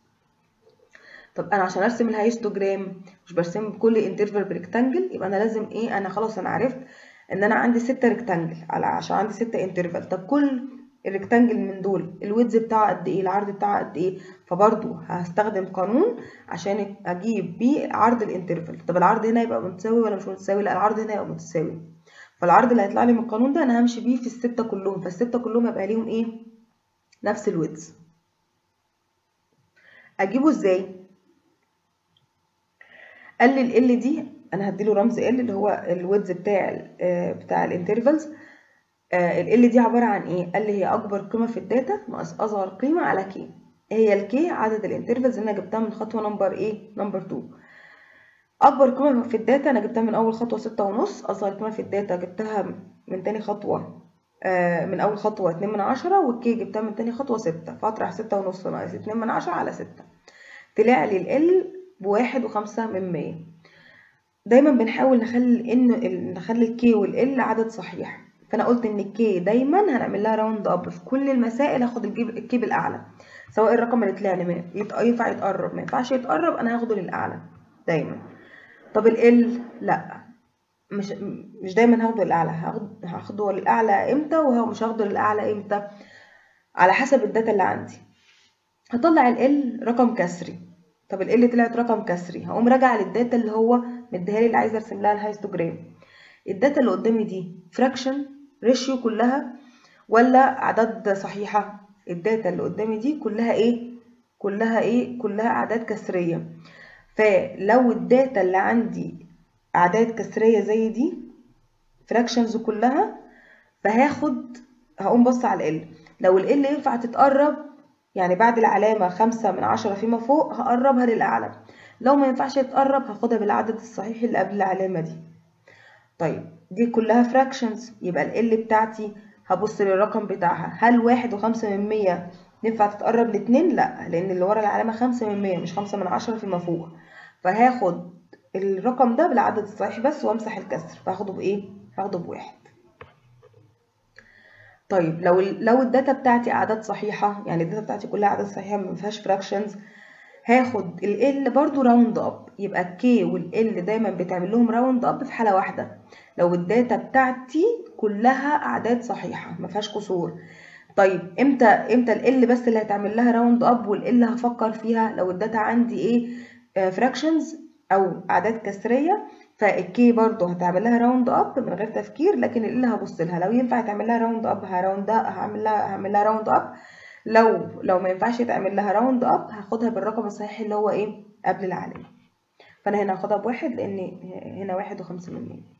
طب انا عشان ارسم الهايستوجرام مش برسم كل انترفال بريكتانجل يبقى انا لازم ايه انا خلاص انا عرفت ان انا عندي ستة ريكتانجل على عشان عندي ستة انترفال طب كل الريكتانجل من دول الويدز بتاعه قد ايه العرض بتاعه قد ايه فبرضو هستخدم قانون عشان اجيب بيه عرض الانترفال طب العرض هنا يبقى متساوي ولا مش متساوي لا العرض هنا يبقى متساوي فالعرض اللي هيطلع لي من القانون ده انا همشي بيه في الستة كلهم فالستة كلهم هيبقى ليهم ايه نفس الويدز اجيبه ازاي قال لي ال دي انا هديله رمز ال اللي هو الويدز بتاع بتاع الانترفالز ال دي عباره عن ايه قال لي هي اكبر قيمه في الداتا ناقص اصغر قيمه على كي هي الكي عدد الانترفالز اللي انا جبتها من خطوه نمبر ايه نمبر 2 اكبر قيمه في الداتا انا جبتها من اول خطوه ستة ونص اصغر قيمه في الداتا جبتها من تاني خطوه آه من اول خطوه اتنين من عشرة والكي جبتها من تاني خطوه ستة فاطرح ستة ونص ناقص اتنين من عشرة على ستة طلع لي ال بواحد وخمسة من مية دايما بنحاول نخلي ان نخلي الكي والال عدد صحيح فانا قلت ان الكي دايما هنعمل لها راوند اب في كل المسائل هاخد الكي بالاعلى سواء الرقم اللي طلع لي ينفع يتقرب ما ينفعش يتقرب انا هاخده للاعلى دايما طب ال لا مش مش دايما هاخده للاعلى هاخد هاخده للاعلى امتى ومش هاخده للاعلى امتى على حسب الداتا اللي عندي هطلع ال رقم كسري طب ال طلعت رقم كسري هقوم راجعه للداتا اللي هو مديها لي اللي عايزه ارسم لها الهايستوجرام الداتا اللي قدامي دي فراكشن ريشيو كلها ولا اعداد صحيحه الداتا اللي قدامي دي كلها ايه كلها ايه كلها اعداد كسريه فلو الداتا اللي عندي اعداد كسريه زي دي فراكشنز كلها فهاخد هقوم بص على ال لو ال ينفع تتقرب يعني بعد العلامة خمسة من عشرة فيما فوق هقربها للأعلى لو ما ينفعش تقرب هاخدها بالعدد الصحيح اللي قبل العلامة دي طيب دي كلها فراكشنز يبقى ال بتاعتي هبص للرقم بتاعها هل واحد وخمسة من مية ينفع تتقرب لاتنين لا لأن اللي ورا العلامة خمسة من مية مش خمسة من عشرة فيما فوق فهاخد الرقم ده بالعدد الصحيح بس وامسح الكسر فهاخده بايه هاخده بواحد طيب لو لو الداتا بتاعتي اعداد صحيحه يعني الداتا بتاعتي كلها اعداد صحيحه ما فيهاش فراكشنز هاخد ال برضو راوند اب يبقى الكي والال دايما بتعمل لهم راوند اب في حاله واحده لو الداتا بتاعتي كلها اعداد صحيحه ما فيهاش كسور طيب امتى امتى ال بس اللي هتعمل لها راوند اب والال هفكر فيها لو الداتا عندي ايه فراكشنز او اعداد كسريه فالكي برضو هتعمل لها راوند اب من غير تفكير لكن اللي هبص لها لو ينفع تعمل لها راوند اب هراوند هعمل لها هعمل لها راوند اب لو لو ما ينفعش يتعمل لها راوند اب هاخدها بالرقم الصحيح اللي هو ايه قبل العلامه فانا هنا هاخدها بواحد لان هنا واحد وخمسة من مية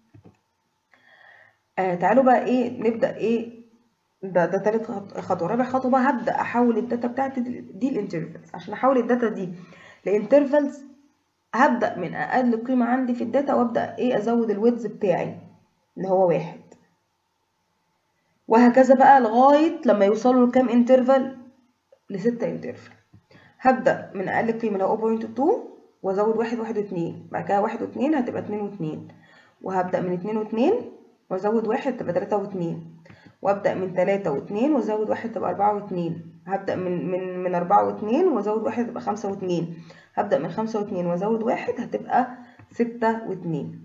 آه تعالوا بقى ايه نبدا ايه ده ده تالت خطوه رابع خطوه بقى هبدا احول الداتا بتاعتي دي الانترفلز عشان احول الداتا دي لانترفلز هبدأ من أقل قيمة عندي في الداتا وأبدأ إيه أزود الويدز بتاعي اللي هو واحد وهكذا بقى لغاية لما يوصلوا لكام انترفال لستة انترفال هبدأ من أقل قيمة اللي هو 0.2 وأزود واحد واحد واتنين بعد كده واحد واتنين هتبقى اتنين واتنين وهبدأ من اتنين واتنين وأزود واحد تبقى تلاتة واتنين وأبدأ من تلاتة واتنين وأزود واحد تبقى أربعة واتنين هبدأ من من من أربعة واتنين وأزود واحد تبقى خمسة واتنين هبدأ من خمسة واتنين وأزود واحد هتبقى ستة واتنين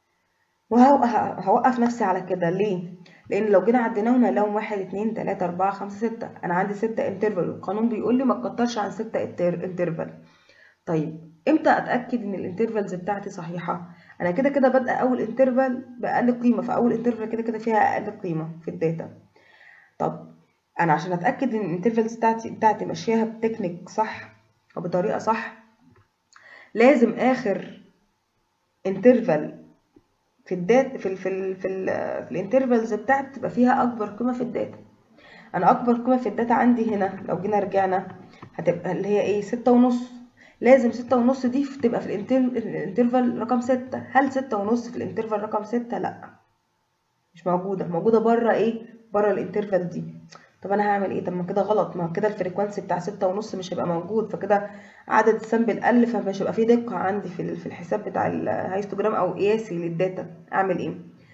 وهوقف نفسي على كده ليه؟ لأن لو جينا عديناهم هنلاقيهم واحد اتنين تلاتة أربعة خمسة ستة أنا عندي ستة انترفال والقانون بيقول لي ما تكترش عن ستة انترفال طيب امتى اتاكد ان الانترفالز بتاعتي صحيحه انا كده كده بادئه اول انترفال باقل قيمه فاول انترفال كده كده فيها اقل قيمه في الداتا طب انا عشان اتاكد ان الانترفالز بتاعتي بتاعتي ماشياها بتكنيك صح او بطريقه صح لازم اخر انترفال في الداتا في ال في ال في, ال في الانترفالز بتاعتي تبقى فيها اكبر قيمه في الداتا انا اكبر قيمه في الداتا عندي هنا لو جينا رجعنا هتبقى اللي هي ايه ستة ونص لازم ستة ونص دي تبقى في الانترفال رقم ستة هل ستة ونص في الانترفال رقم ستة لا مش موجودة موجودة بره ايه بره الانترفال دي طب انا هعمل ايه طب ما كده غلط ما كده الفريكوانسي بتاع ستة ونص مش هيبقى موجود فكده عدد السامبل قل فمش هيبقى فيه دقة عندي في في الحساب بتاع الهايستوجرام او قياسي للداتا اعمل ايه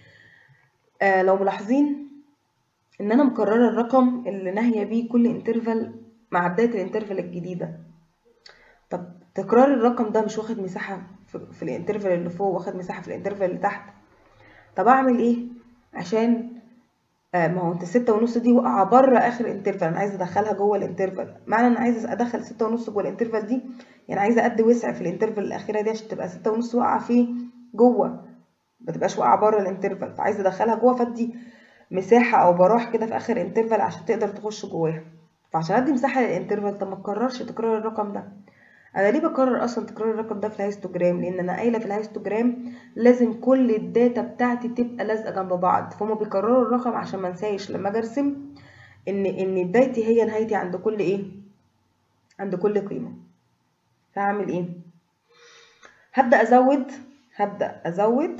آه لو ملاحظين ان انا مكررة الرقم اللي ناهية بيه كل انترفال مع بداية الانترفال الجديدة طب تكرار الرقم ده مش واخد مساحة في, في الانترفال اللي فوق واخد مساحة في الانترفال اللي تحت طب اعمل ايه عشان آه ما هو انت ستة ونص دي واقعة بره اخر انترفال انا عايزة ادخلها جوه الانترفال معنى انا عايزة ادخل ستة ونص جوه الانترفال دي يعني عايزة ادي وسع في الانترفال الاخيرة دي عشان تبقى ستة ونص واقعة فيه جوه ما تبقاش واقعة بره الانترفال فعايزة ادخلها جوه فادي مساحة او براح كده في اخر انترفال عشان تقدر تخش جواها فعشان ادي مساحة للانترفال طب ما تكررش تكرار الرقم ده انا ليه بكرر اصلا تكرار الرقم ده في الهايستوجرام لان انا قايله في الهايستوجرام لازم كل الداتا بتاعتي تبقى لازقه جنب بعض فهم بيكرروا الرقم عشان ما انساش لما اجي ارسم ان ان بدايتي هي نهايتي عند كل ايه عند كل قيمه فهعمل ايه هبدا ازود هبدا ازود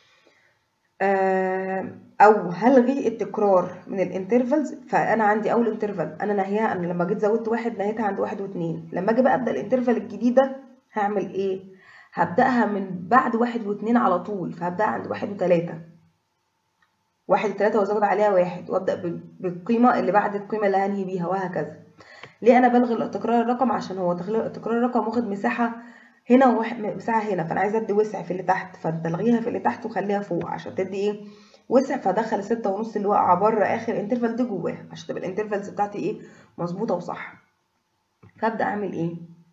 آه او هلغي التكرار من الانترفلز فانا عندي اول انترفال انا ناهيها انا لما جيت زودت واحد نهيتها عند واحد واتنين لما اجي بقى ابدا الانترفال الجديده هعمل ايه هبداها من بعد واحد واتنين على طول فهبداها عند واحد وتلاته واحد وتلاته وازود عليها واحد وابدا بالقيمه اللي بعد القيمه اللي هنهي بيها وهكذا ليه انا بلغي تكرار الرقم عشان هو تكرار الرقم واخد مساحه هنا ومساحه هنا فانا عايزه ادي وسع في اللي تحت فانت الغيها في اللي تحت وخليها فوق عشان تدي ايه وسع فدخل ستة ونص اللي واقعة بره آخر انترفال دي جواها عشان تبقى الانترفالز بتاعتي ايه مظبوطة وصح فابدأ أعمل ايه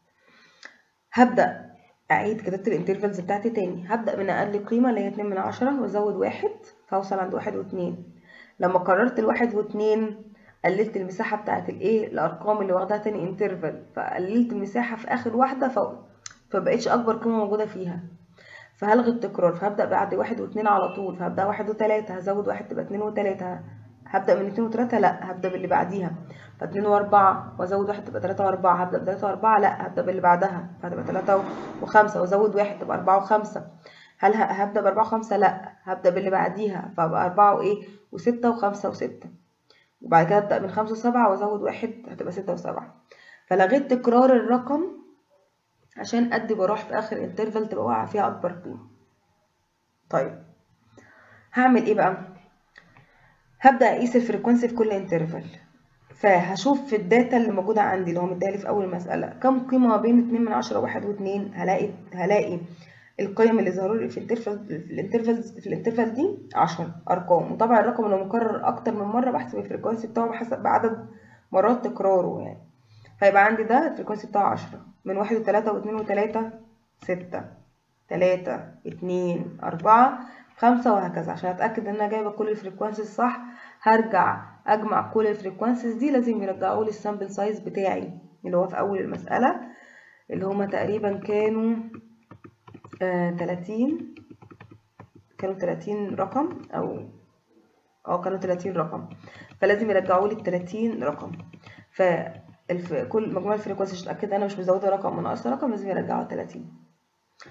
هبدأ أعيد كتابة الانترفالز بتاعتي تاني هبدأ من أقل قيمة اللي هي اتنين من عشرة وأزود واحد فأوصل عند واحد واتنين لما قررت الواحد واتنين قللت المساحة بتاعت الايه الأرقام اللي واخداها تاني انترفال فقللت المساحة في آخر واحدة ف... فبقتش أكبر قيمة موجودة فيها فهلغي التكرار فهبدأ بعد واحد واتنين على طول فهبدأ واحد وتلاتة هزود واحد تبقى اتنين وتلاتة هبدأ من اتنين وتلاتة لأ هبدأ باللي بعديها فاتنين وأربعة وأزود واحد تبقى تلاتة وأربعة هبدأ بتلاتة وأربعة لأ هبدأ باللي بعدها فهتبقى تلاتة وخمسة وأزود واحد تبقى أربعة وخمسة هل هبدأ بأربعة وخمسة لأ هبدأ باللي بعديها فبقى أربعة وإيه وستة وخمسة وستة وبعد كده أبدأ من خمسة وسبعة وأزود واحد هتبقى ستة وسبعة فلغيت تكرار الرقم عشان أدي براح في آخر انترفال تبقى واقعة فيها أكبر قيمة طيب هعمل ايه بقى هبدا اقيس الفريكونسي في كل انترفال فهشوف في الداتا اللي موجوده عندي اللي هو مديها في اول مساله كم قيمه ما بين 2 من 10 و1 و2 هلاقي هلاقي القيم اللي ظهروا لي في الانترفال في الانترفال في الانترفال دي 10 ارقام وطبعا الرقم لو مكرر اكتر من مره بحسب الفريكونسي بتاعه بحسب بعدد مرات تكراره يعني فيبقى عندي ده الفريكونسي بتاعه 10 من 1 و3 و2 و3 6 تلاتة اتنين أربعة خمسة وهكذا عشان أتأكد إن أنا جايبة كل الفريكوانسيز صح هرجع أجمع كل الفريكوانسيز دي لازم يرجعوا لي السامبل سايز بتاعي اللي هو في أول المسألة اللي هما تقريبا كانوا آه تلاتين كانوا تلاتين رقم أو اه كانوا تلاتين رقم فلازم يرجعوا لي التلاتين رقم ف الف... كل مجموع الفريكوانسي عشان اتاكد ان انا مش مزوده رقم وناقصه رقم لازم يرجعوا 30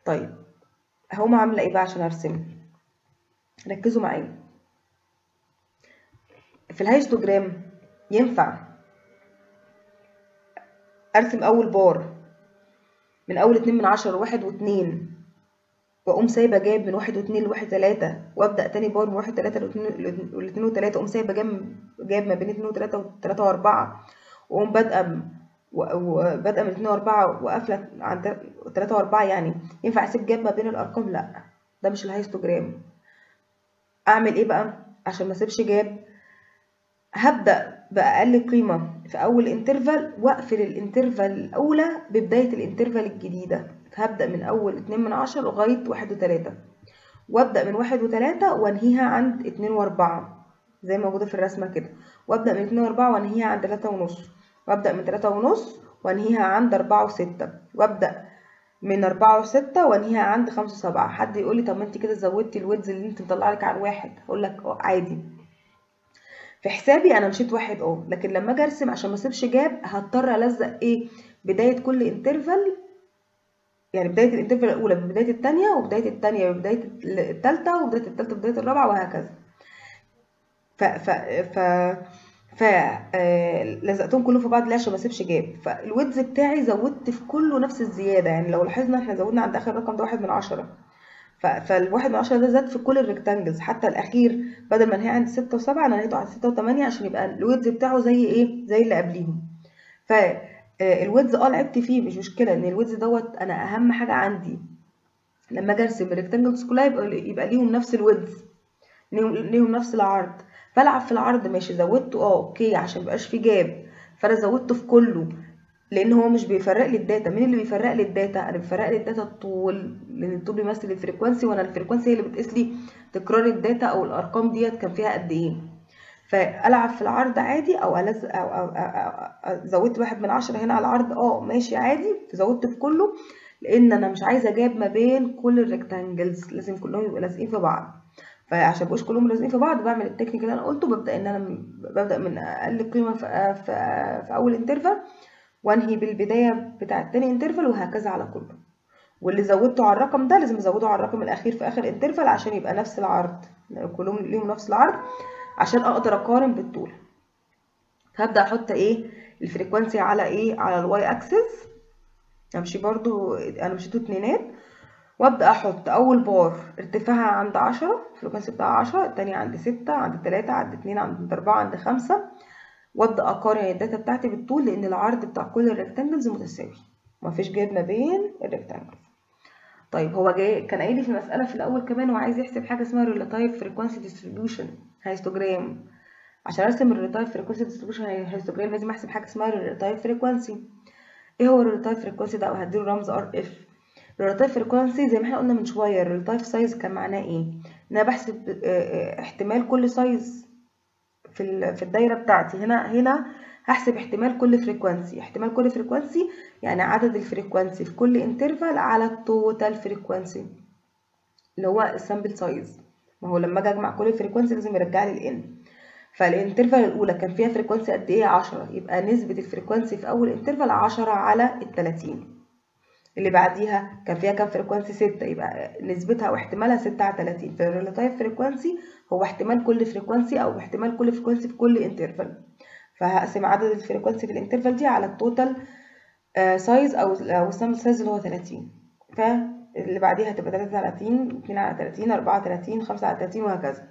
طيب هقوم عامله ايه بقى عشان ارسم ركزوا معايا في الهيستوجرام ينفع ارسم اول بار من اول اتنين من عشرة لواحد واتنين واقوم سايبه جاب من واحد واتنين لواحد تلاتة وابدا تاني بار من واحد تلاتة لاتنين والاتنين وتلاتة اقوم سايبه جاب جاب ما بين اتنين وتلاتة وتلاتة واربعة واقوم بادئه وبادئه من اتنين واربعة وقافله عند تلاتة واربعة يعني ينفع اسيب جاب ما بين الارقام لا ده مش الهيستوجرام اعمل ايه بقى عشان ما اسيبش جاب هبدا باقل قيمه في اول انترفال واقفل الانترفال الاولى ببدايه الانترفال الجديده فهبدا من اول اتنين من عشرة لغايه واحد وتلاتة وابدا من واحد وتلاتة وانهيها عند اتنين واربعة زي ما موجوده في الرسمه كده وابدا من اتنين واربعة وانهيها عند تلاتة ونص وابدا من تلاتة ونص وانهيها عند اربعة وستة وابدا من أربعة وستة وانهيها عند خمسة وسبعة حد يقول لي طب ما انت كده زودتي الويدز اللي انت مطلع لك على الواحد اقول لك اه عادي في حسابي انا مشيت واحد اه لكن لما اجي ارسم عشان ما اسيبش جاب هضطر الزق ايه بدايه كل انترفال يعني بدايه الانترفال الاولى ببدايه الثانيه وبدايه الثانيه ببدايه الثالثه وبدايه الثالثه ببدايه الرابعه وهكذا ف ف ف ف لزقتهم كلهم في بعض ليه عشان ما اسيبش جاب فالويدز بتاعي زودت في كله نفس الزياده يعني لو لاحظنا احنا زودنا عند اخر رقم ده واحد من عشرة فالواحد من عشرة ده زاد في كل الريكتانجلز حتى الاخير بدل ما انهي عند ستة وسبعة انا نهيته عند ستة وتمانية عشان يبقى الويدز بتاعه زي ايه زي اللي قبليهم فالويدز اه لعبت فيه مش مشكله ان الويدز دوت انا اهم حاجه عندي لما اجي ارسم الريكتانجلز كلها يبقى, يبقى ليهم نفس الويدز ليهم, ليهم نفس العرض بلعب في العرض ماشي زودته اه اوكي عشان ميبقاش فيه جاب فانا زودته في كله لان هو مش بيفرق لي الداتا مين اللي بيفرق لي الداتا انا بيفرق لي الداتا الطول لان الطول بيمثل الفريكوانسي وانا الفريكوانسي هي اللي بتقيس لي تكرار الداتا او الارقام ديت كان فيها قد ايه فالعب في العرض عادي او ألز أو, أو, أو, أو زودت واحد من عشرة هنا على العرض اه ماشي عادي زودت في كله لان انا مش عايزه جاب ما بين كل الريكتانجلز لازم كلهم يبقوا لازقين في بعض فعشان مبقوش كلهم لازقين في بعض بعمل التكنيك اللي انا قلته ببدا ان انا ببدا من اقل قيمه في, في, في اول انترفال وانهي بالبدايه بتاع التاني انترفال وهكذا على كله واللي زودته على الرقم ده لازم ازوده على الرقم الاخير في اخر انترفال عشان يبقى نفس العرض كلهم ليهم نفس العرض عشان اقدر اقارن بالطول هبدا احط ايه الفريكوانسي على ايه على الواي اكسس امشي برضو انا مشيته اتنينات وابدا احط اول بار ارتفاعها عند عشرة الفريكوانسي بتاعها عشرة التانية عند ستة عند تلاتة عند اتنين عند اربعة عند خمسة وابدا اقارن الداتا بتاعتي بالطول لان العرض بتاع كل الريكتانجلز متساوي مفيش جاب ما بين الريكتانجلز طيب هو جاي كان قايل لي في مساله في الاول كمان هو عايز يحسب حاجه اسمها ريلاتيف فريكوانسي ديستريبيوشن هيستوجرام عشان ارسم الريلاتيف فريكوانسي ديستريبيوشن هيستوجرام لازم احسب حاجه اسمها ريلاتيف فريكوانسي ايه هو الريلاتيف فريكوانسي ده او هديله رمز ار اف الريلاتيف فريكوانسي زي ما احنا قلنا من شويه الريلاتيف سايز كان معناه ايه ان انا بحسب احتمال كل سايز في في الدايره بتاعتي هنا هنا هحسب احتمال كل فريكوانسي احتمال كل فريكوانسي يعني عدد الفريكوانسي في كل انترفال على التوتال فريكوانسي اللي هو السامبل سايز ما هو لما اجي اجمع كل الفريكوانسي لازم يرجع لي الان فالانترفال الاولى كان فيها فريكوانسي قد ايه 10 يبقى نسبه الفريكوانسي في اول انترفال 10 على ال 30 اللي بعديها كان فيها كام فريكوانسي 6 يبقى نسبتها او احتمالها 6 على 30 فالريلاتيف فريكوانسي هو احتمال كل فريكوانسي او احتمال كل فريكوانسي في كل انترفال فهقسم عدد الفريكوانسي في الانترفال دي على التوتال سايز او او السامبل سايز اللي هو 30 فاللي بعديها هتبقى 33 2 على 30 34 5 على 30 وهكذا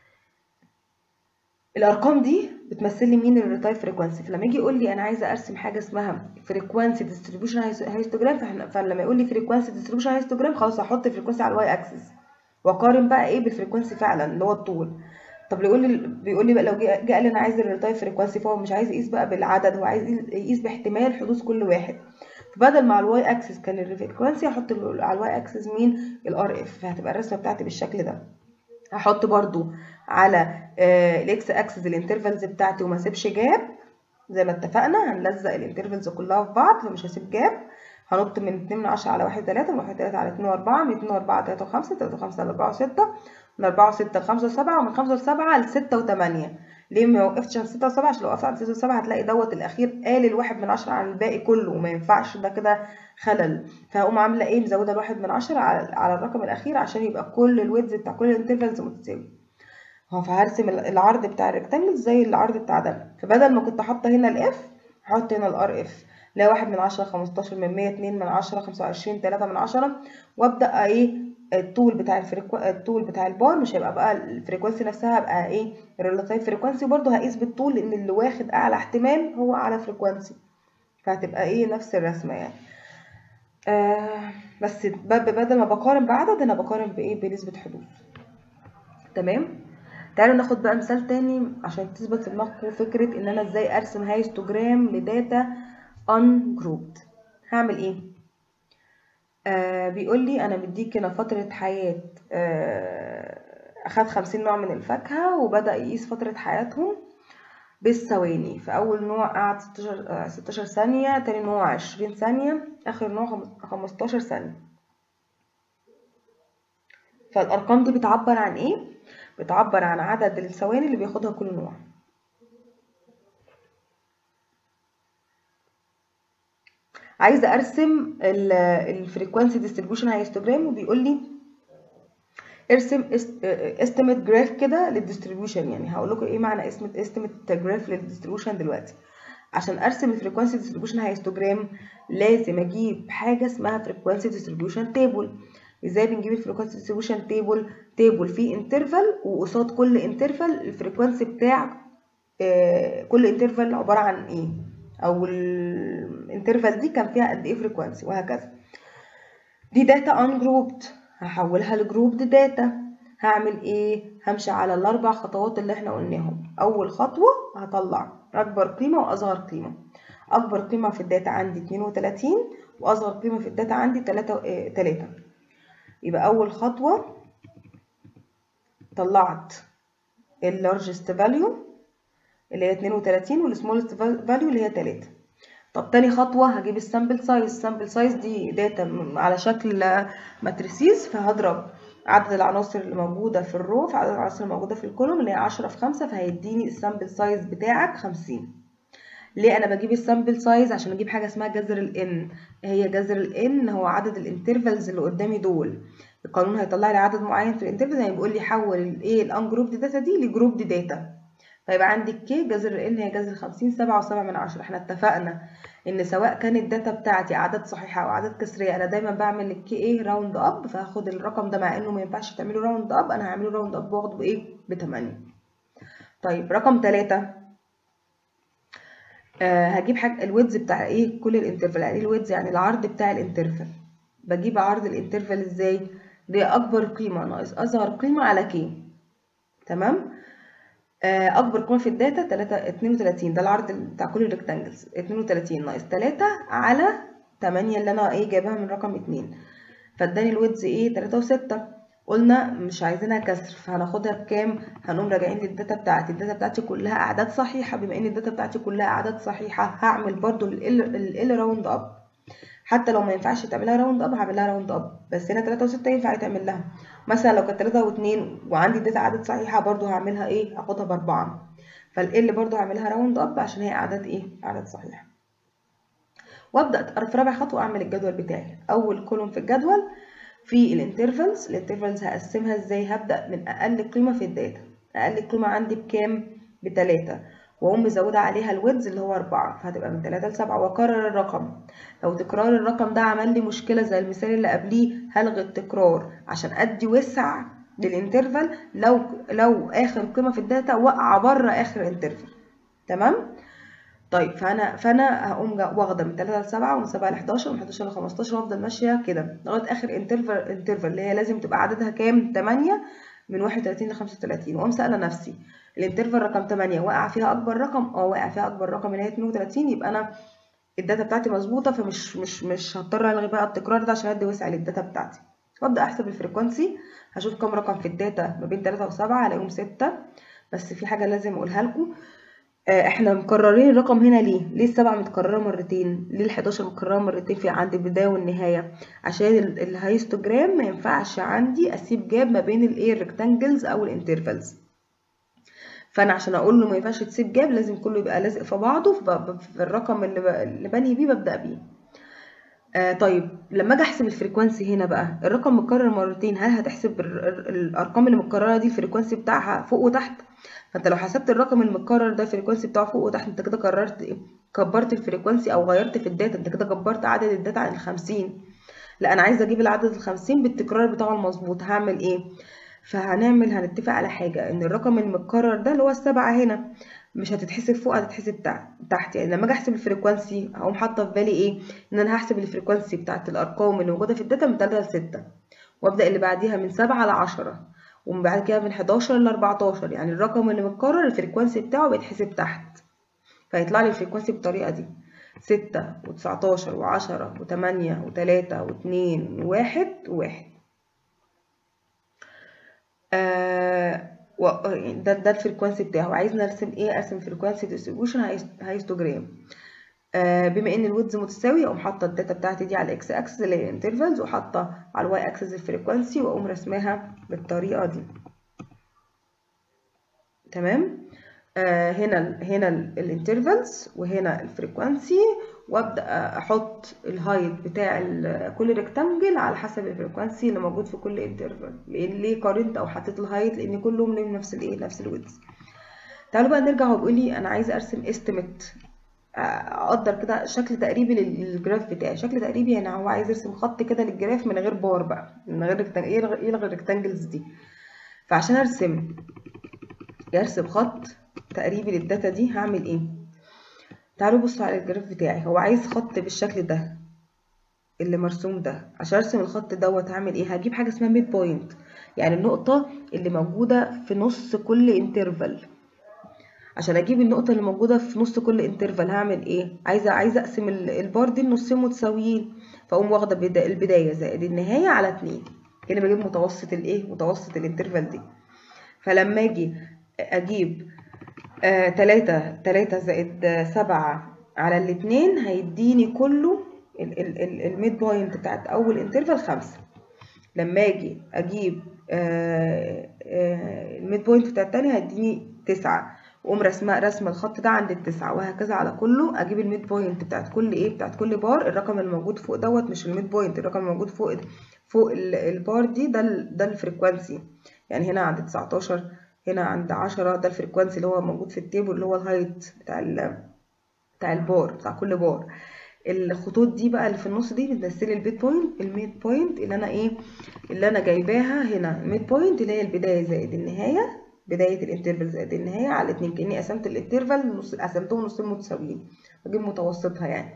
الارقام دي بتمثل لي مين الريتايف فريكوانسي فلما يجي يقول لي انا عايزه ارسم حاجه اسمها فريكوانسي ديستريبيوشن هيستوجرام فلما يقول لي فريكوانسي ديستريبيوشن هيستوجرام خلاص هحط الفريكوانسي على الواي اكسس واقارن بقى ايه بالفريكوانسي فعلا اللي هو الطول طب بيقول لي بيقول لي بقى لو جه قال لي انا عايز الريتايف فريكوانسي فهو مش عايز يقيس بقى بالعدد هو عايز يقيس باحتمال حدوث كل واحد فبدل مع الواي اكسس كان الفريكوانسي هحط على الواي اكسس مين الار اف فهتبقى الرسمه بتاعتي بالشكل ده هحط برضو على الاكس اكسس الانترفالز بتاعتي وما اسيبش جاب زي ما اتفقنا هنلزق الانترفالز كلها في بعض فمش هسيب جاب هنط من 2 من 10 على 1 3 من 1 3 على 2 و4 من 2 و4 3 و5 3 و5 على 4 و6 من 4 و6 ل 5 و7 ومن 5 ل7 ل 6 و8 ليه ما وقفتش على 6 و7 عشان لو وقفت على 6 و7 هتلاقي دوت الاخير قال الواحد من 10 عن الباقي كله وما ينفعش ده كده خلل فهقوم عامله ايه مزوده الواحد من 10 على على الرقم الاخير عشان يبقى كل الويدز بتاع كل الانترفلز متساوي هو فهرسم العرض بتاع الريكتانجل زي العرض بتاع ده فبدل ما كنت حاطه هنا الاف هحط هنا الار اف لا واحد من عشرة خمستاشر من مية اتنين من عشرة خمسة وعشرين تلاتة من عشرة وابدأ ايه الطول بتاع الفريكو... الطول بتاع البار مش هيبقى بقى الفريكونسي نفسها هبقى ايه الريلاتيف فريكونسي برضه هقيس بالطول لان اللي واخد اعلى احتمال هو اعلى فريكونسي فهتبقى ايه نفس الرسمه يعني آه بس بدل ما بقارن بعدد انا بقارن بايه بنسبه حدوث تمام تعالوا ناخد بقى مثال تاني عشان تثبت في دماغكم فكره ان انا ازاي ارسم هايستوجرام لداتا ungrouped هعمل ايه آه بيقول لي انا مديك هنا فتره حياه آه اخد 50 نوع من الفاكهه وبدا يقيس فتره حياتهم بالثواني فاول نوع قعد 16 آه 16 ثانيه تاني نوع 20 ثانيه اخر نوع 15 ثانيه فالارقام دي بتعبر عن ايه بتعبر عن عدد الثواني اللي بياخدها كل نوع عايزه ارسم الفريكوانسي ديستريبيوشن هيستوجرام وبيقول لي ارسم استيميت جراف كده للديستريبيوشن يعني هقول لكم ايه معنى اسم استيميت جراف للديستريبيوشن دلوقتي عشان ارسم الفريكوانسي ديستريبيوشن هيستوجرام لازم اجيب حاجه اسمها فريكوانسي ديستريبيوشن تيبل ازاي بنجيب الفريكوانسي ديستريبيوشن تيبل تيبل فيه انترفال وقصاد كل انترفال الفريكوانسي بتاع آه كل انترفال عباره عن ايه او الانترفال دي كان فيها قد ايه فريكوانسي وهكذا دي داتا ان جروبد هحولها لجروبد داتا هعمل ايه همشي على الاربع خطوات اللي احنا قلناهم اول خطوه هطلع اكبر قيمه واصغر قيمه اكبر قيمه في الداتا عندي 32 واصغر قيمه في الداتا عندي 3 إيه 3 يبقى اول خطوه طلعت اللارجست فاليو اللي هي 32 والسمولست فاليو اللي هي 3 طب تاني خطوة هجيب السامبل سايز السامبل سايز دي داتا على شكل ماتريسيز فهضرب عدد العناصر اللي موجودة في الرو في عدد العناصر اللي موجودة في الكولوم اللي هي 10 في 5 فهيديني السامبل سايز بتاعك 50 ليه انا بجيب السامبل سايز عشان اجيب حاجه اسمها جذر الان هي جذر الان هو عدد الانترفلز اللي قدامي دول القانون هيطلع لي عدد معين في الانترفلز يعني بيقول لي حول الايه الانجروبد داتا دي لجروبد داتا فيبقى عندي كي جذر الان هي جذر 50 7 و7 من 10 احنا اتفقنا ان سواء كانت الداتا بتاعتي اعداد صحيحه او اعداد كسريه انا دايما بعمل الكي ايه راوند اب فهاخد الرقم ده مع انه ما ينفعش تعمله راوند اب انا هعمله راوند اب واخده بايه ب 8 طيب رقم 3 آه هجيب حاجه الويدز بتاع ايه كل الانترفال يعني ايه الويدز يعني العرض بتاع الانترفال بجيب عرض الانترفال ازاي دي اكبر قيمه ناقص اصغر قيمه على كي تمام آه اكبر قيمه في الداتا 3 32 ده العرض بتاع كل الريكتانجلز 32 ناقص 3 على 8 اللي انا ايه جايباها من رقم 2 فاداني الويدز ايه 3 و6 قلنا مش عايزينها كسر فهناخدها بكام هنقوم راجعين للداتا بتاعتي الداتا بتاعتي كلها اعداد صحيحه بما ان الداتا بتاعتي كلها اعداد صحيحه هعمل برضو ال راوند اب حتى لو ما ينفعش تعملها راوند اب هعملها راوند اب بس هنا 3 و6 ينفع يتعمل لها مثلا لو كانت 3 و2 وعندي الداتا عدد صحيحه برضو هعملها ايه هاخدها باربعه فال برضو هعملها راوند اب عشان هي اعداد ايه اعداد صحيحه وابدا في رابع خطوه اعمل الجدول بتاعي اول كولوم في الجدول في الانترفلز الانترفلز هقسمها ازاي هبدا من اقل قيمه في الداتا اقل قيمه عندي بكام بتلاتة واقوم مزوده عليها الويدز اللي هو 4 فهتبقى من 3 ل 7 واكرر الرقم لو تكرار الرقم ده عمل لي مشكله زي المثال اللي قبليه هلغي التكرار عشان ادي وسع للانترفال لو لو اخر قيمه في الداتا وقع بره اخر انترفال تمام طيب فانا فانا هقوم واخده من 3 ل 7 ومن 7 ل 11 ومن 11 ل 15 وافضل ماشيه كده لغايه اخر انترفال انترفال اللي هي لازم تبقى عددها كام 8 من 31 ل 35 واقوم سائله نفسي الانترفال رقم 8 وقع فيها اكبر رقم اه وقع فيها اكبر رقم اللي هي 32 يبقى انا الداتا بتاعتي مظبوطه فمش مش مش هضطر الغي بقى التكرار ده عشان ادي وسع للداتا بتاعتي وابدا احسب الفريكوانسي هشوف كام رقم في الداتا ما بين 3 و7 هلاقيهم 6 بس في حاجه لازم اقولها لكم آه، احنا مكررين الرقم هنا ليه ليه السبعة متكررة مرتين ليه الحداشر متكررة مرتين في عند البداية والنهاية عشان ال- الهايستوجرام ما ينفعش عندي اسيب جاب ما بين الايه الريكتانجلز او الانترفلز فانا عشان اقول له ما ينفعش تسيب جاب لازم كله يبقى لازق في بعضه فب- في الرقم اللي, ب... اللي بنهي بيه ببدأ بيه آه طيب لما اجي احسب الفريكوانسي هنا بقى الرقم متكرر مرتين هل هتحسب ال- ال- الارقام اللي متكرره دي الفريكوانسي بتاعها فوق وتحت فانت لو حسبت الرقم المتكرر ده الفريكوانسي بتاعه فوق وتحت انت كده كررت ايه كبرت الفريكوانسي او غيرت في الداتا انت كده كبرت عدد الداتا عن الخمسين لا انا عايزه اجيب العدد الخمسين بالتكرار بتاعه المظبوط هعمل ايه فهنعمل هنتفق على حاجه ان الرقم المتكرر ده اللي هو السبعة هنا مش هتتحسب فوق هتتحسب تحت تحت يعني لما اجي احسب الفريكوانسي هقوم حاطه في بالي ايه ان انا هحسب الفريكوانسي بتاعت الارقام اللي موجوده في الداتا من 3 ل 6 وابدا اللي بعديها من 7 ل 10 ومن بعد كده من 11 ل 14 يعني الرقم اللي متكرر الفريكوانسي بتاعه بيتحسب تحت فيطلع لي الفريكوانسي بالطريقه دي 6 و19 و10 و8 و3 و2 و1 و1 آه و- ده ده الفريكوانسي بتاعه عايز نرسم ايه ارسم فريكوانسي ديستريبيوشن هايستوجرام آه بما ان الويدز متساوي اقوم حاطه الداتا بتاعتي دي على الاكس اكسس اللي هي الانترفالز وحاطه على الواي اكسس الفريكوانسي واقوم رسمها بالطريقه دي تمام آه هنا ال هنا الانترفالز وهنا الفريكوانسي وابدا احط الهايت بتاع ال- كل ريكتانجل على حسب الفريكوانسي اللي موجود في كل انترفال ليه قارنت او حطيت الهايت لان كلهم ليهم نفس الايه نفس الويدز تعالوا بقى نرجع وبيقول لي انا عايزه ارسم استيميت اقدر كده شكل تقريبي لل- للجراف بتاعي شكل تقريبي يعني هو عايز يرسم خط كده للجراف من غير بار بقى من غير ريكتانجل يلغي يلغي الريكتانجلز دي فعشان ارسم ارسم خط تقريبي للداتا دي هعمل ايه تعالوا بصوا على الجراف بتاعي هو عايز خط بالشكل ده اللي مرسوم ده عشان ارسم الخط دوت هعمل ايه هجيب حاجه اسمها ميد بوينت يعني النقطه اللي موجوده في نص كل انترفال عشان اجيب النقطه اللي موجوده في نص كل انترفال هعمل ايه عايزه عايزه اقسم ال- البار دي لنصين متساويين فاقوم واخده بدا- البدايه زائد النهايه على اتنين هنا بجيب متوسط الايه متوسط الانترفال دي فلما اجي اجيب آه تلاتة تلاتة زائد آه، سبعة على الاتنين هيديني كله الميد بوينت بتاعت اول انترفال خمسة لما اجي اجيب آه آه الميد بوينت بتاع التاني هيديني تسعة واقوم رسمه رسمه الخط ده عند التسعة وهكذا على كله اجيب الميد بوينت بتاعت كل ايه بتاعت كل بار الرقم اللي موجود فوق دوت مش الميد بوينت الرقم الموجود فوق فوق ال- البار دي ده ال- ده الفريكوانسي يعني هنا عند 19 هنا عند 10 ده الفريكوانسي اللي هو موجود في التيبل اللي هو الهايت بتاع ال بتاع البار بتاع كل بار الخطوط دي بقى اللي في النص دي بتمثلي البيت بوينت الميد بوينت اللي انا ايه اللي انا جايباها هنا الميد بوينت اللي هي البدايه زائد النهايه بدايه الانترفال زائد النهايه على اتنين كاني قسمت الانترفال نص قسمتهم نصين متساويين بجيب متوسطها يعني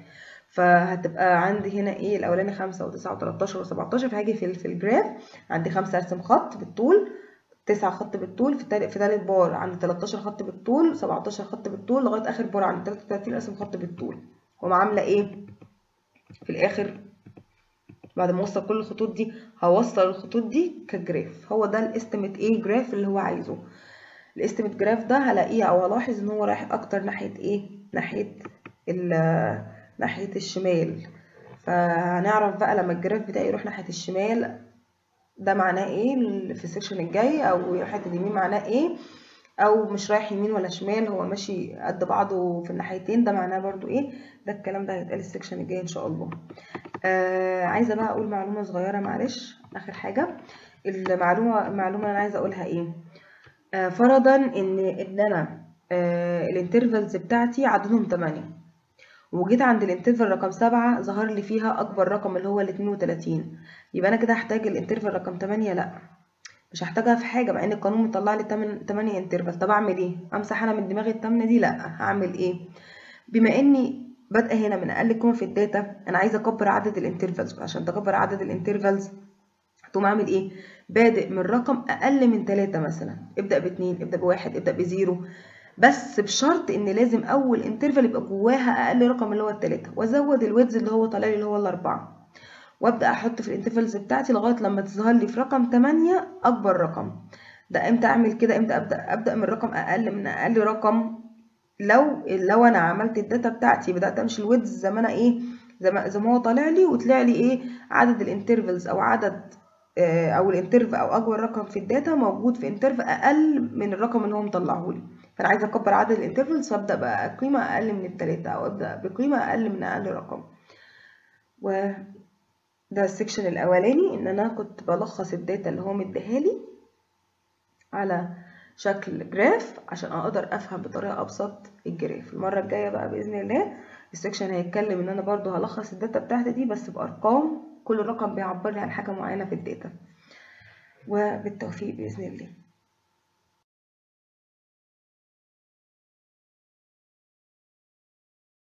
فهتبقى عندي هنا ايه الاولاني خمسة وتسعة وتلاتاشر وسبعتاشر فهاجي في, في الجراف عندي خمسة ارسم خط بالطول تسعة خط بالطول في تالت في تالت بار عند 13 خط بالطول 17 خط بالطول لغاية آخر بار عند 33 ارسم خط بالطول وأقوم عاملة إيه في الآخر بعد ما اوصل كل الخطوط دي هوصل الخطوط دي كجراف هو ده الاستيميت ايه جراف اللي هو عايزه الاستيميت جراف ده هلاقيه او هلاحظ ان هو رايح اكتر ناحيه ايه ناحيه ال ناحيه الشمال فهنعرف بقى لما الجراف بتاعي يروح ناحيه الشمال ده معناه ايه في السكشن الجاي او ناحيه اليمين معناه ايه او مش رايح يمين ولا شمال هو ماشي قد بعضه في الناحيتين ده معناه برضو ايه ده الكلام ده هيتقال السكشن الجاي ان شاء الله آه عايزه بقى اقول معلومه صغيره معلش اخر حاجه المعلومه المعلومه اللي انا عايزه اقولها ايه آه فرضا ان ان انا آه الانترفلز بتاعتي عددهم 8 وجيت عند الانترفال رقم 7 ظهر لي فيها اكبر رقم اللي هو ال 32 يبقى انا كده هحتاج الانترفال رقم 8 لا مش هحتاجها في حاجه مع ان القانون مطلع لي 8 8 انترفال طب اعمل ايه امسح انا من دماغي الثامنه دي لا هعمل ايه بما اني بادئه هنا من اقل قيمه في الداتا انا عايزه اكبر عدد الانترفالز عشان تكبر عدد الانترفالز هتقوم اعمل ايه بادئ من رقم اقل من 3 مثلا ابدا باتنين ابدا بواحد ابدا بزيرو بس بشرط ان لازم اول انترفال يبقى جواها اقل رقم اللي هو التلاتة وازود الويدز اللي هو طالع لي اللي هو الاربعة وابدا احط في الانترفالز بتاعتي لغايه لما تظهر لي في رقم 8 اكبر رقم ده امتى اعمل كده امتى ابدا ابدا من رقم اقل من اقل رقم لو لو انا عملت الداتا بتاعتي بدات امشي الويدز زي ما انا ايه زي ما زي ما هو طالع لي وطلع لي ايه عدد الانترفلز او عدد آه، او الانترف او اكبر رقم في الداتا موجود في انترف اقل من الرقم اللي هو مطلعه لي فانا عايزه اكبر عدد الانترفلز فابدا بقيمه اقل من التلاته او ابدا بقيمه اقل من اقل رقم و ده السكشن الاولاني ان انا كنت بلخص الداتا اللي هو مديها لي على شكل جراف عشان اقدر افهم بطريقه ابسط الجراف المره الجايه بقى باذن الله السكشن هيتكلم ان انا برضو هلخص الداتا بتاعتي دي بس بارقام كل رقم بيعبر لي عن حاجه معينه في الداتا وبالتوفيق باذن الله